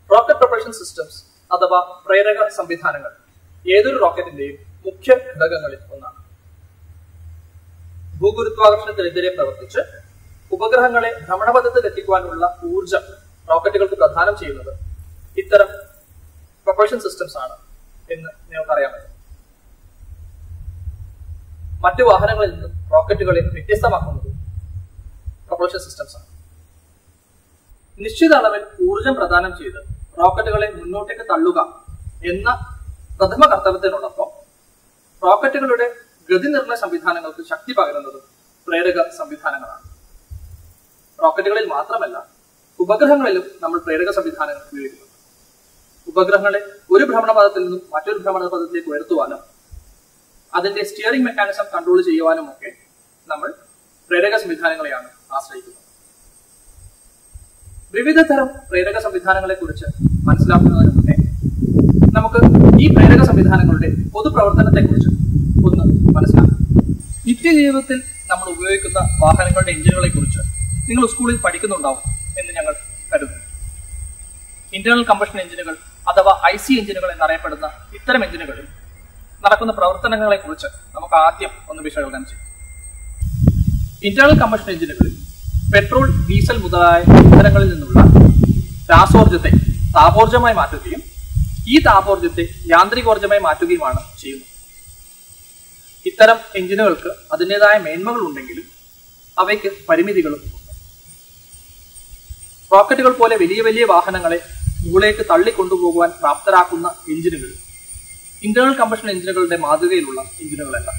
Rocket propulsion systems അഥവാ പ്രേരക സംവിധാനങ്ങൾ ഏതൊരു റോക്കറ്റിന്റെയും മുഖ്യ ഘടകങ്ങളിൽ ഒന്നാണ് ഭൂഗുരുത്വാകർഷണത്തിനെതിരെ പ്രവർത്തിച്ച് ഉപഗ്രഹങ്ങളെ ഭ്രമണപഥത്തിൽ എത്തിക്കുവാനുള്ള ഊർജം റോക്കറ്റുകൾക്ക് പ്രദാനം ചെയ്യുന്നത് ഇത്തരം പ്രൊപ്പൽഷൻ സിസ്റ്റംസ് ആണ് എന്ന് നിങ്ങൾക്കറിയാമല്ലോ മറ്റു വാഹനങ്ങളിൽ നിന്നും റോക്കറ്റുകളെ വ്യത്യസ്തമാക്കുന്നത് പ്രൊപ്പൽഷൻ സിസ്റ്റംസ് ആണ് നിശ്ചിത അളവിൽ ഊർജം പ്രദാനം ചെയ്ത് റോക്കറ്റുകളെ മുന്നോട്ടേക്ക് തള്ളുക എന്ന പ്രഥമ കർത്തവ്യത്തിനോടൊപ്പം റോക്കറ്റുകളുടെ ഗതിനിർണ്ണയ സംവിധാനങ്ങൾക്ക് ശക്തി പകരുന്നതും പ്രേരക സംവിധാനങ്ങളാണ് റോക്കറ്റുകളിൽ മാത്രമല്ല ഉപഗ്രഹങ്ങളിലും നമ്മൾ പ്രേരക സംവിധാനങ്ങൾ ഉപയോഗിക്കുന്നുണ്ട് ഉപഗ്രഹങ്ങളെ ഒരു ഭ്രമണപഥത്തിൽ നിന്നും മറ്റൊരു ഭ്രമണപഥത്തിലേക്ക് ഉയർത്തുവാനും അതിന്റെ സ്റ്റിയറിംഗ് മെക്കാനിസം കൺട്രോൾ ചെയ്യുവാനും ഒക്കെ നമ്മൾ പ്രേരക സംവിധാനങ്ങളെയാണ് ആശ്രയിക്കുന്നത് വിവിധ തരം പ്രേരക സംവിധാനങ്ങളെ കുറിച്ച് മനസ്സിലാക്കുന്നതിന് മുന്നേ നമുക്ക് ഈ പ്രേരക സംവിധാനങ്ങളുടെ പൊതുപ്രവർത്തനത്തെ കുറിച്ച് ഒന്ന് മനസ്സിലാക്കാം നിത്യജീവിതത്തിൽ നമ്മൾ ഉപയോഗിക്കുന്ന വാഹനങ്ങളുടെ എഞ്ചിനുകളെ കുറിച്ച് നിങ്ങൾ സ്കൂളിൽ പഠിക്കുന്നുണ്ടാവും എന്ന് ഞങ്ങൾ കരുതുന്നു ഇന്റേണൽ കമ്പഷൻ എഞ്ചിനുകൾ അഥവാ ഐ സി എഞ്ചിനുകൾ എന്നറിയപ്പെടുന്ന ഇത്തരം എഞ്ചിനുകളിൽ നടക്കുന്ന പ്രവർത്തനങ്ങളെ കുറിച്ച് നമുക്ക് ആദ്യം ഒന്ന് വിശകലനം ചെയ്യാം ഇന്റേണൽ കമ്പഷൻ എഞ്ചിനുകളിൽ പെട്രോൾ ഡീസൽ മുതലായ ഇന്ധനങ്ങളിൽ നിന്നുള്ള രാസോർജത്തെ താപോർജമായി മാറ്റുകയും ഈ താപോർജത്തെ യാന്ത്രികോർജമായി മാറ്റുകയുമാണ് ചെയ്യുന്നത് ഇത്തരം എഞ്ചിനുകൾക്ക് അതിൻ്റെതായ മേന്മകൾ ഉണ്ടെങ്കിലും അവയ്ക്ക് പരിമിതികളും ഉണ്ട് റോക്കറ്റുകൾ പോലെ വലിയ വലിയ വാഹനങ്ങളെ മുകളിലേക്ക് തള്ളിക്കൊണ്ടുപോകുവാൻ പ്രാപ്തരാക്കുന്ന എഞ്ചിനുകൾ ഇന്റേണൽ കമ്പഷൻ എഞ്ചിനുകളുടെ മാതൃകയിലുള്ള എഞ്ചിനുകളല്ല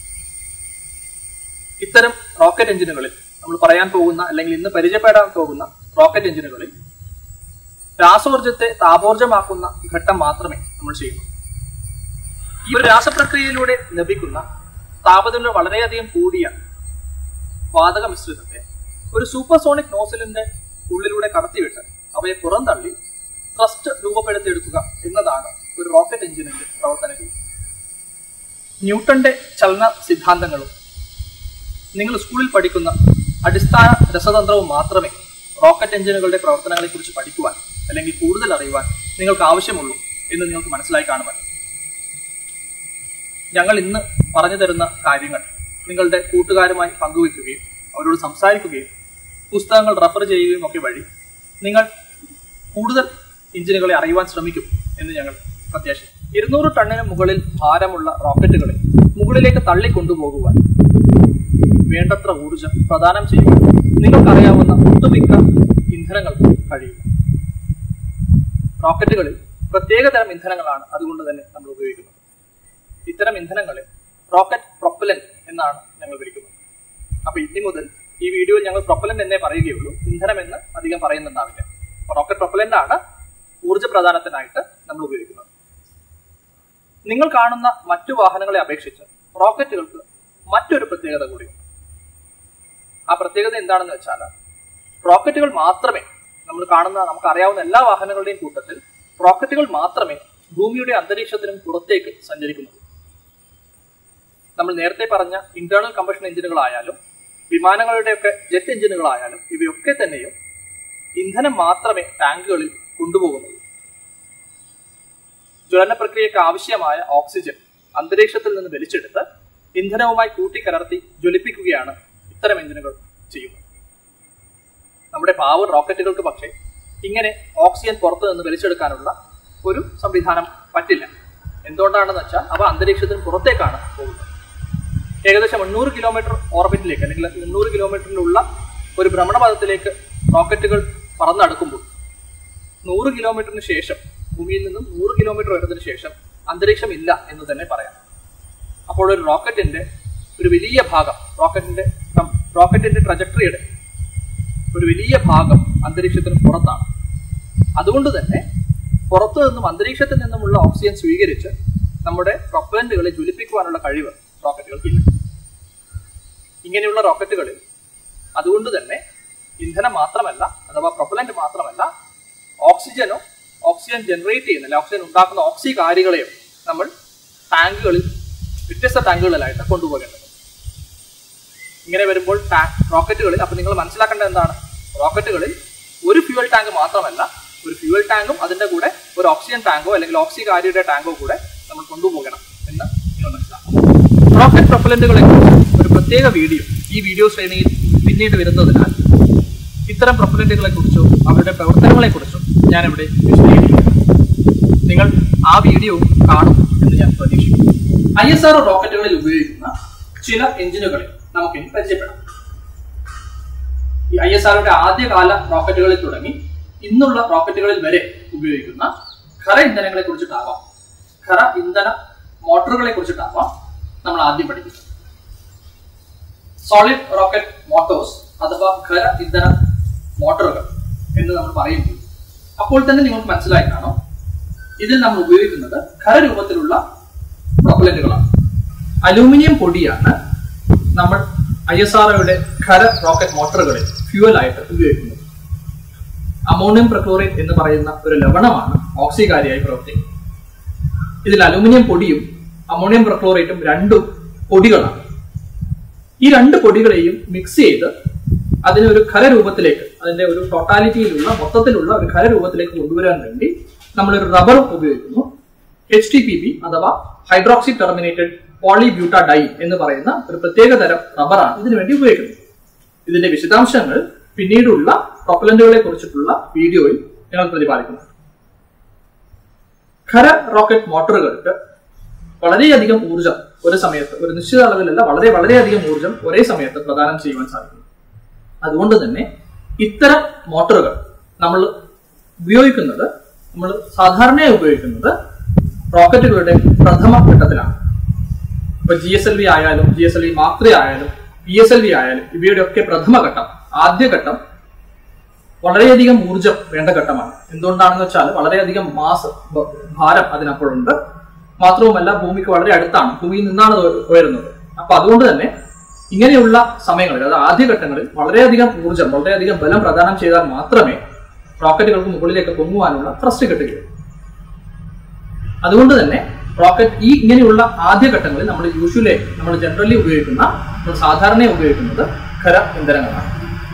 ഇത്തരം റോക്കറ്റ് എഞ്ചിനുകളിൽ നമ്മൾ പറയാൻ പോകുന്ന അല്ലെങ്കിൽ ഇന്ന് പരിചയപ്പെടാൻ പോകുന്ന റോക്കറ്റ് എഞ്ചിനുകളിൽ രാസോർജത്തെ താപോർജമാക്കുന്ന ഘട്ടം മാത്രമേ നമ്മൾ ചെയ്യുന്നു ഈ ഒരു രാസപ്രക്രിയയിലൂടെ ലഭിക്കുന്ന താപനില വളരെയധികം കൂടിയ വാതക മിശ്രിതത്തെ ഒരു സൂപ്പർസോണിക് നോസിലിന്റെ ഉള്ളിലൂടെ കടത്തിവിട്ട് അവയെ പുറന്തള്ളി ത്രസ്റ്റ് രൂപപ്പെടുത്തിയെടുക്കുക എന്നതാണ് ഒരു റോക്കറ്റ് എഞ്ചിനിന്റെ പ്രവർത്തന രീതി ന്യൂട്ടന്റെ ചലന സിദ്ധാന്തങ്ങളും നിങ്ങൾ സ്കൂളിൽ പഠിക്കുന്ന അടിസ്ഥാന രസതന്ത്രവും മാത്രമേ റോക്കറ്റ് എഞ്ചിനുകളുടെ പ്രവർത്തനങ്ങളെ കുറിച്ച് പഠിക്കുവാൻ അല്ലെങ്കിൽ കൂടുതൽ അറിയുവാൻ നിങ്ങൾക്ക് ആവശ്യമുള്ളൂ എന്ന് നിങ്ങൾക്ക് മനസ്സിലായി കാണുമല്ലോ ഞങ്ങൾ ഇന്ന് പറഞ്ഞു തരുന്ന കാര്യങ്ങൾ നിങ്ങളുടെ കൂട്ടുകാരുമായി പങ്കുവയ്ക്കുകയും അവരോട് സംസാരിക്കുകയും പുസ്തകങ്ങൾ റെഫർ ചെയ്യുകയും ഒക്കെ വഴി നിങ്ങൾ കൂടുതൽ എഞ്ചിനുകളെ അറിയുവാൻ ശ്രമിക്കും എന്ന് ഞങ്ങൾ പ്രത്യാശ ഇരുന്നൂറ് ടണ്ണിന് മുകളിൽ ഭാരമുള്ള റോക്കറ്റുകളെ മുകളിലേക്ക് തള്ളിക്കൊണ്ടുപോകുവാൻ വേണ്ടത്ര ഊർജം പ്രദാനം ചെയ്യുവാൻ നിങ്ങൾക്കറിയാവുന്ന ഒട്ടുമിക്ക ഇന്ധനങ്ങൾക്ക് കഴിയില്ല റോക്കറ്റുകളിൽ പ്രത്യേക തരം ഇന്ധനങ്ങളാണ് അതുകൊണ്ട് തന്നെ നമ്മൾ ഉപയോഗിക്കുന്നത് ഇത്തരം ഇന്ധനങ്ങളെ റോക്കറ്റ് പ്രൊപ്പലൻ എന്നാണ് ഞങ്ങൾ വിളിക്കുന്നത് അപ്പൊ ഇനി മുതൽ ഈ വീഡിയോയിൽ ഞങ്ങൾ പ്രൊപ്പലന്റ് എന്നേ പറയുകയുള്ളൂ ഇന്ധനം എന്ന് അധികം പറയുന്നുണ്ടാവില്ല റോക്കറ്റ് പ്രൊപ്പലന്റ് ആണ് ഊർജ്ജ പ്രദാനത്തിനായിട്ട് നമ്മൾ ഉപയോഗിക്കുന്നത് നിങ്ങൾ കാണുന്ന മറ്റു വാഹനങ്ങളെ അപേക്ഷിച്ച് റോക്കറ്റുകൾക്ക് മറ്റൊരു പ്രത്യേകത കൂടിയുണ്ട് ആ പ്രത്യേകത എന്താണെന്ന് വെച്ചാൽ റോക്കറ്റുകൾ മാത്രമേ നമ്മൾ കാണുന്ന നമുക്ക് അറിയാവുന്ന എല്ലാ വാഹനങ്ങളുടെയും കൂട്ടത്തിൽ റോക്കറ്റുകൾ മാത്രമേ ഭൂമിയുടെ അന്തരീക്ഷത്തിനും പുറത്തേക്ക് സഞ്ചരിക്കുന്നുള്ളൂ നമ്മൾ നേരത്തെ പറഞ്ഞ ഇന്റേണൽ കമ്പഷൻ എഞ്ചിനുകളായാലും വിമാനങ്ങളുടെയൊക്കെ ജെറ്റ് എഞ്ചിനുകളായാലും ഇവയൊക്കെ തന്നെയും ഇന്ധനം മാത്രമേ ടാങ്കുകളിൽ കൊണ്ടുപോകുന്നുള്ളൂ ജ്വലന പ്രക്രിയയ്ക്ക് ആവശ്യമായ ഓക്സിജൻ അന്തരീക്ഷത്തിൽ നിന്ന് വലിച്ചെടുത്ത് ഇന്ധനവുമായി കൂട്ടിക്കലർത്തി ജ്വലിപ്പിക്കുകയാണ് ഇത്തരം എഞ്ചിനുകൾ ചെയ്യുന്നത് നമ്മുടെ പാവർ റോക്കറ്റുകൾക്ക് പക്ഷേ ഇങ്ങനെ ഓക്സിജൻ പുറത്തു നിന്ന് വലിച്ചെടുക്കാനുള്ള ഒരു സംവിധാനം പറ്റില്ല എന്തുകൊണ്ടാണെന്ന് വെച്ചാൽ അവ അന്തരീക്ഷത്തിന് പുറത്തേക്കാണ് പോകുന്നത് ഏകദേശം എണ്ണൂറ് കിലോമീറ്റർ ഓർബിറ്റിലേക്ക് അല്ലെങ്കിൽ എണ്ണൂറ് കിലോമീറ്ററിലുള്ള ഒരു ഭ്രമണപഥത്തിലേക്ക് റോക്കറ്റുകൾ പറന്നടക്കുമ്പോൾ നൂറ് കിലോമീറ്ററിന് ശേഷം ഭൂമിയിൽ നിന്നും നൂറ് കിലോമീറ്റർ ഉയരത്തിന് ശേഷം അന്തരീക്ഷം ഇല്ല എന്ന് തന്നെ പറയാം അപ്പോൾ ഒരു റോക്കറ്റിന്റെ ഒരു വലിയ ഭാഗം റോക്കറ്റിന്റെ റോക്കറ്റിന്റെ ട്രജക്ടറിയുടെ ഒരു വലിയ ഭാഗം അന്തരീക്ഷത്തിന് പുറത്താണ് അതുകൊണ്ട് തന്നെ പുറത്തു നിന്നും അന്തരീക്ഷത്തിൽ നിന്നുമുള്ള ഓക്സിജൻ സ്വീകരിച്ച് നമ്മുടെ പ്രൊപ്പലന്റുകളെ ജ്വലിപ്പിക്കുവാനുള്ള കഴിവ് റോക്കറ്റുകൾക്കില്ല ഇങ്ങനെയുള്ള റോക്കറ്റുകളിൽ അതുകൊണ്ട് തന്നെ ഇന്ധനം മാത്രമല്ല അഥവാ പ്രൊപ്പലന്റ് മാത്രമല്ല ഓക്സിജനോ ഓക്സിജൻ ജനറേറ്റ് ചെയ്യുന്നില്ല ഓക്സിജൻ ഉണ്ടാക്കുന്ന ഓക്സികാരികളെയോ നമ്മൾ ടാങ്കുകളിൽ വ്യത്യസ്ത ടാങ്കുകളിലായിട്ട് കൊണ്ടുപോകേണ്ടത് ഇങ്ങനെ വരുമ്പോൾ ടാങ്ക് റോക്കറ്റുകളിൽ അപ്പൊ നിങ്ങൾ മനസ്സിലാക്കേണ്ടത് എന്താണ് റോക്കറ്റുകളിൽ ഒരു ഫ്യൂവൽ ടാങ്ക് മാത്രമല്ല ഒരു ഫ്യൂവൽ ടാങ്കും അതിന്റെ കൂടെ ഒരു ഓക്സിജൻ ടാങ്കോ അല്ലെങ്കിൽ ഓക്സി കാരിയുടെ ടാങ്കോ കൂടെ നമ്മൾ കൊണ്ടുപോകണം എന്ന് നിങ്ങൾ മനസ്സിലാക്കണം റോക്കറ്റ് പ്രൊപ്പലന്റുകളെ കുറിച്ച് ഒരു പ്രത്യേക വീഡിയോ ഈ വീഡിയോ ശ്രേണിയിൽ പിന്നീട് വരുന്നതിനാൽ ഇത്തരം പ്രൊപ്പലന്റുകളെ കുറിച്ചോ അവരുടെ പ്രവർത്തനങ്ങളെ കുറിച്ചോ ഞാനിവിടെ വിശദീകരിക്കും നിങ്ങൾ ആ വീഡിയോ കാണും എന്ന് ഞാൻ പ്രതീക്ഷിക്കുന്നു ഐ എസ് ആർ റോക്കറ്റുകളിൽ ഉപയോഗിക്കുന്ന ചില എഞ്ചിനുകളെ നമുക്കിനി പരിചയപ്പെടാം ഈ ഐ എസ് ആറിന്റെ ആദ്യകാല റോക്കറ്റുകളിൽ തുടങ്ങി ഇന്നുള്ള റോക്കറ്റുകളിൽ വരെ ഉപയോഗിക്കുന്ന ഖര ഇന്ധനങ്ങളെ കുറിച്ചിട്ടാവാം ഖര ഇന്ധന മോട്ടോറുകളെ കുറിച്ചിട്ടാവാം നമ്മൾ ആദ്യം പഠിക്കുന്നത് സോളിഡ് റോക്കറ്റ് മോട്ടോഴ്സ് അഥവാ ഖര ഇന്ധന മോട്ടോറുകൾ എന്ന് നമ്മൾ പറയുമ്പോൾ അപ്പോൾ തന്നെ നിങ്ങൾക്ക് മനസ്സിലായി കാണും ഇതിൽ നമ്മൾ ഉപയോഗിക്കുന്നത് ഖരരൂപത്തിലുള്ള പ്രൊപ്പലന്റുകളാണ് അലൂമിനിയം പൊടിയാണ് നമ്മൾ ഐ എസ് ആർഒയുടെ ഖര റോക്കറ്റ് മോട്ടോറുകളിൽ ഫ്യൂവലായിട്ട് ഉപയോഗിക്കുന്നത് അമോണിയം പ്രക്ലോറേറ്റ് എന്ന് പറയുന്ന ഒരു ലവണമാണ് ഓക്സികാരിയായി പ്രവർത്തിക്കുന്നത് ഇതിൽ അലൂമിനിയം പൊടിയും അമോണിയം പ്രക്ലോറേറ്റും രണ്ടും പൊടികളാണ് ഈ രണ്ട് പൊടികളെയും മിക്സ് ചെയ്ത് അതിനെ ഒരു ഖരരൂപത്തിലേക്ക് അതിന്റെ ഒരു ടോട്ടാലിറ്റിയിലുള്ള മൊത്തത്തിലുള്ള ഒരു ഖരരൂപത്തിലേക്ക് കൊണ്ടുവരാൻ വേണ്ടി നമ്മളൊരു റബ്ബർ ഉപയോഗിക്കുന്നു എച്ച് ടി പി ബി അഥവാ ഹൈഡ്രോക്സി ടെർമിനേറ്റഡ് പോളിബ്യൂട്ട ഡൈ എന്ന് പറയുന്ന ഒരു പ്രത്യേക തരം റബ്ബറാണ് ഇതിനു വേണ്ടി ഉപയോഗിക്കുന്നത് ഇതിന്റെ വിശദാംശങ്ങൾ പിന്നീടുള്ള പ്രൊപ്പലന്റുകളെ കുറിച്ചിട്ടുള്ള വീഡിയോയിൽ ഞങ്ങൾ പ്രതിപാദിക്കുന്നു ഖര റോക്കറ്റ് മോട്ടോറുകൾക്ക് വളരെയധികം ഊർജം ഒരു സമയത്ത് ഒരു നിശ്ചിത അളവിലല്ല വളരെ വളരെയധികം ഊർജം ഒരേ സമയത്ത് പ്രദാനം ചെയ്യുവാൻ സാധിക്കും അതുകൊണ്ട് തന്നെ ഇത്തരം മോട്ടോറുകൾ നമ്മൾ ഉപയോഗിക്കുന്നത് നമ്മൾ സാധാരണയായി ഉപയോഗിക്കുന്നത് റോക്കറ്റുകളുടെ പ്രഥമ ഘട്ടത്തിലാണ് ഇപ്പൊ ജി എസ് എൽ വി ആയാലും ജി എസ് എൽ വി മാക്രി ആയാലും പി എസ് എൽ വി ആയാലും ഇവയുടെ ഒക്കെ പ്രഥമ ഘട്ടം ആദ്യ ഘട്ടം വളരെയധികം ഊർജം വേണ്ട ഘട്ടമാണ് എന്തുകൊണ്ടാണെന്ന് വെച്ചാൽ വളരെയധികം മാസ് ബ- ഭാരം അതിനപ്പോഴുണ്ട് മാത്രവുമല്ല ഭൂമിക്ക് വളരെ അടുത്താണ് ഭൂമിയിൽ നിന്നാണ് അത് ഉയരുന്നത് അപ്പൊ അതുകൊണ്ട് തന്നെ ഇങ്ങനെയുള്ള സമയങ്ങളിൽ അതായത് ആദ്യഘട്ടങ്ങളിൽ വളരെയധികം ഊർജം വളരെയധികം ബലം പ്രദാനം ചെയ്താൽ മാത്രമേ റോക്കറ്റുകൾക്ക് മുകളിലേക്ക് പൊങ്ങുവാനുള്ള ത്രസ്റ്റ് കിട്ടുകയുള്ളൂ അതുകൊണ്ട് തന്നെ റോക്കറ്റ് ഈ ഇങ്ങനെയുള്ള ആദ്യഘട്ടങ്ങളിൽ നമ്മൾ യൂഷ്വലി നമ്മൾ ജനറലി ഉപയോഗിക്കുന്ന നമ്മൾ സാധാരണ ഉപയോഗിക്കുന്നത് ഖര ഇന്ധനങ്ങളാണ്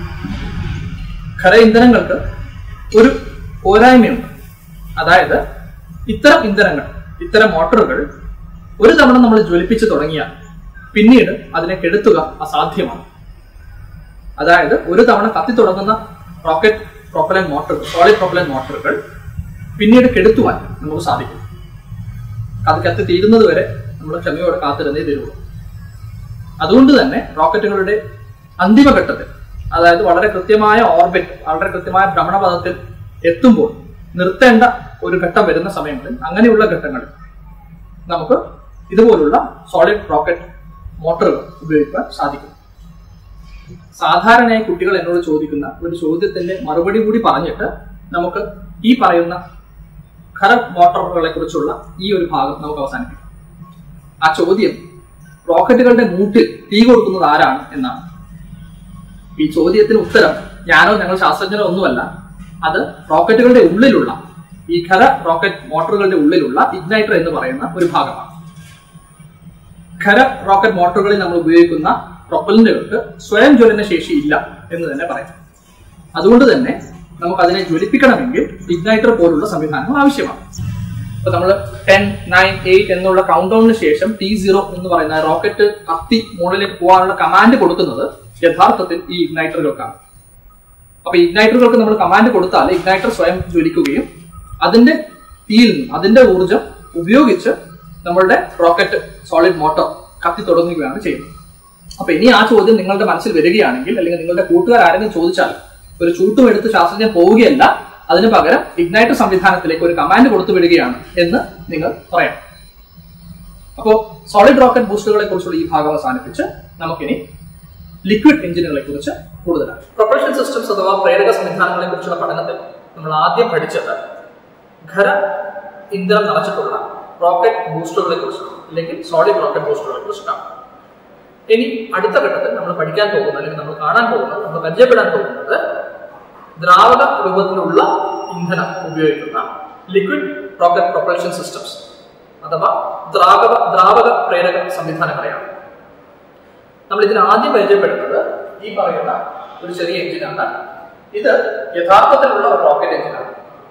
ഖര ഇന്ധനങ്ങൾക്ക് ഒരു പോരായ്മയുണ്ട് അതായത് ഇത്തരം ഇന്ധനങ്ങൾ ഇത്തരം മോട്ടോറുകൾ ഒരു തവണ നമ്മൾ ജ്വലിപ്പിച്ച് തുടങ്ങിയാൽ പിന്നീട് അതിനെ കെടുത്തുക അസാധ്യമാണ് അതായത് ഒരു തവണ കത്തി തുടങ്ങുന്ന റോക്കറ്റ് പ്രൊപ്പലൻ മോട്ടോറുകൾ സോളിഡ് പ്രൊപ്പലൻ മോട്ടോറുകൾ പിന്നീട് കെടുത്തുവാൻ നമുക്ക് സാധിക്കും അത് കത്തി തീരുന്നത് വരെ നമ്മൾ ക്ഷമയോടെ കാത്തിരുന്നേ തീരുള്ളൂ അതുകൊണ്ട് തന്നെ റോക്കറ്റുകളുടെ അന്തിമഘട്ടത്തിൽ അതായത് വളരെ കൃത്യമായ ഓർബിറ്റ് വളരെ കൃത്യമായ ഭ്രമണപഥത്തിൽ എത്തുമ്പോൾ നിർത്തേണ്ട ഒരു ഘട്ടം വരുന്ന സമയങ്ങളിൽ അങ്ങനെയുള്ള ഘട്ടങ്ങളിൽ നമുക്ക് ഇതുപോലുള്ള സോളിഡ് റോക്കറ്റ് മോട്ടോറുകൾ ഉപയോഗിക്കാൻ സാധിക്കും സാധാരണയായി കുട്ടികൾ എന്നോട് ചോദിക്കുന്ന ഒരു ചോദ്യത്തിന്റെ മറുപടി കൂടി പറഞ്ഞിട്ട് നമുക്ക് ഈ പറയുന്ന ഖര മോട്ടോറുകളെ കുറിച്ചുള്ള ഈ ഒരു ഭാഗം നമുക്ക് അവസാനിപ്പിക്കാം ആ ചോദ്യം റോക്കറ്റുകളുടെ മൂട്ടിൽ തീ കൊടുക്കുന്നത് ആരാണ് എന്നാണ് ഈ ചോദ്യത്തിന് ഉത്തരം ഞാനോ ഞങ്ങൾ ശാസ്ത്രജ്ഞരോ ഒന്നുമല്ല അത് റോക്കറ്റുകളുടെ ഉള്ളിലുള്ള ഈ ഖര റോക്കറ്റ് മോട്ടോറുകളുടെ ഉള്ളിലുള്ള ഇഗ്നൈറ്റർ എന്ന് പറയുന്ന ഒരു ഭാഗമാണ് ഖര റോക്കറ്റ് മോട്ടോറുകളിൽ നമ്മൾ ഉപയോഗിക്കുന്ന പ്രൊപ്പലന്റുകൾക്ക് സ്വയം ജ്വലന ശേഷി ഇല്ല എന്ന് തന്നെ പറയാം അതുകൊണ്ട് തന്നെ നമുക്ക് അതിനെ ജ്വലിപ്പിക്കണമെങ്കിൽ ഇഗ്നൈറ്റർ പോലുള്ള സംവിധാനങ്ങൾ ആവശ്യമാണ് ഇപ്പൊ നമ്മൾ ടെൻ നയൻ എയ്റ്റ് എന്നുള്ള കൗണ്ട് ഡൗണിന് ശേഷം ടി സീറോ എന്ന് പറയുന്ന റോക്കറ്റ് കത്തി മുകളിലേക്ക് പോകാനുള്ള കമാൻഡ് കൊടുക്കുന്നത് യഥാർത്ഥത്തിൽ ഈ ഇഗ്നൈറ്ററുകൾക്കാണ് അപ്പൊ ഇഗ്നൈറ്ററുകൾക്ക് നമ്മൾ കമാൻഡ് കൊടുത്താൽ ഇഗ്നൈറ്റർ സ്വയം ജ്വലിക്കുകയും അതിന്റെ തീയിൽ നിന്ന് അതിന്റെ ഊർജം ഉപയോഗിച്ച് നമ്മളുടെ റോക്കറ്റ് സോളിഡ് മോട്ടോർ കത്തി തുടങ്ങുകയാണ് ചെയ്യുന്നത് അപ്പൊ ഇനി ആ ചോദ്യം നിങ്ങളുടെ മനസ്സിൽ വരികയാണെങ്കിൽ അല്ലെങ്കിൽ നിങ്ങളുടെ കൂട്ടുകാർ ആരെങ്കിലും ചോദിച്ചാൽ ഒരു ചൂട്ടും എടുത്ത് ശാസ്ത്രജ്ഞൻ പോവുകയല്ല അതിന് പകരം ഇഗ്നൈറ്റർ സംവിധാനത്തിലേക്ക് ഒരു കമാൻഡ് കൊടുത്തു വിടുകയാണ് എന്ന് നിങ്ങൾ പറയാം അപ്പോ സോളിഡ് റോക്കറ്റ് ബൂസ്റ്ററുകളെ കുറിച്ചുള്ള ഈ ഭാഗം അവസാനിപ്പിച്ച് നമുക്കിനി ലിക്വിഡ് എഞ്ചിനുകളെ കുറിച്ച് കൂടുതലാണ് പ്രൊപ്പൽഷൻ സിസ്റ്റംസ് അഥവാ പ്രേരക സംവിധാനങ്ങളെ കുറിച്ചുള്ള പഠനത്തിൽ നമ്മൾ ആദ്യം പഠിച്ചത് ഖര ഇന്ധനം നിറച്ചിട്ടുള്ള റോക്കറ്റ് ബൂസ്റ്ററുകളെ കുറിച്ചാണ് അല്ലെങ്കിൽ സോളിഡ് റോക്കറ്റ് ബൂസ്റ്ററുകളെ കുറിച്ചിട്ടാണ് ഇനി അടുത്ത ഘട്ടത്തിൽ നമ്മൾ പഠിക്കാൻ പോകുന്നത് അല്ലെങ്കിൽ നമ്മൾ കാണാൻ പോകുന്നത് നമ്മൾ പരിചയപ്പെടാൻ പോകുന്നത് ദ്രാവക രൂപത്തിലുള്ള ഇന്ധനം ഉപയോഗിക്കുന്ന ലിക്വിഡ് റോക്കറ്റ് പ്രൊപ്പൽഷൻ സിസ്റ്റംസ് അഥവാ ദ്രാവക ദ്രാവക പ്രേരക സംവിധാനങ്ങളെയാണ് നമ്മൾ ഇതിന് ആദ്യം പരിചയപ്പെടുന്നത് ഈ പറയുന്ന ഒരു ചെറിയ എഞ്ചിനാണ് ഇത് യഥാർത്ഥത്തിലുള്ള ഒരു റോക്കറ്റ് എഞ്ചിനാണ്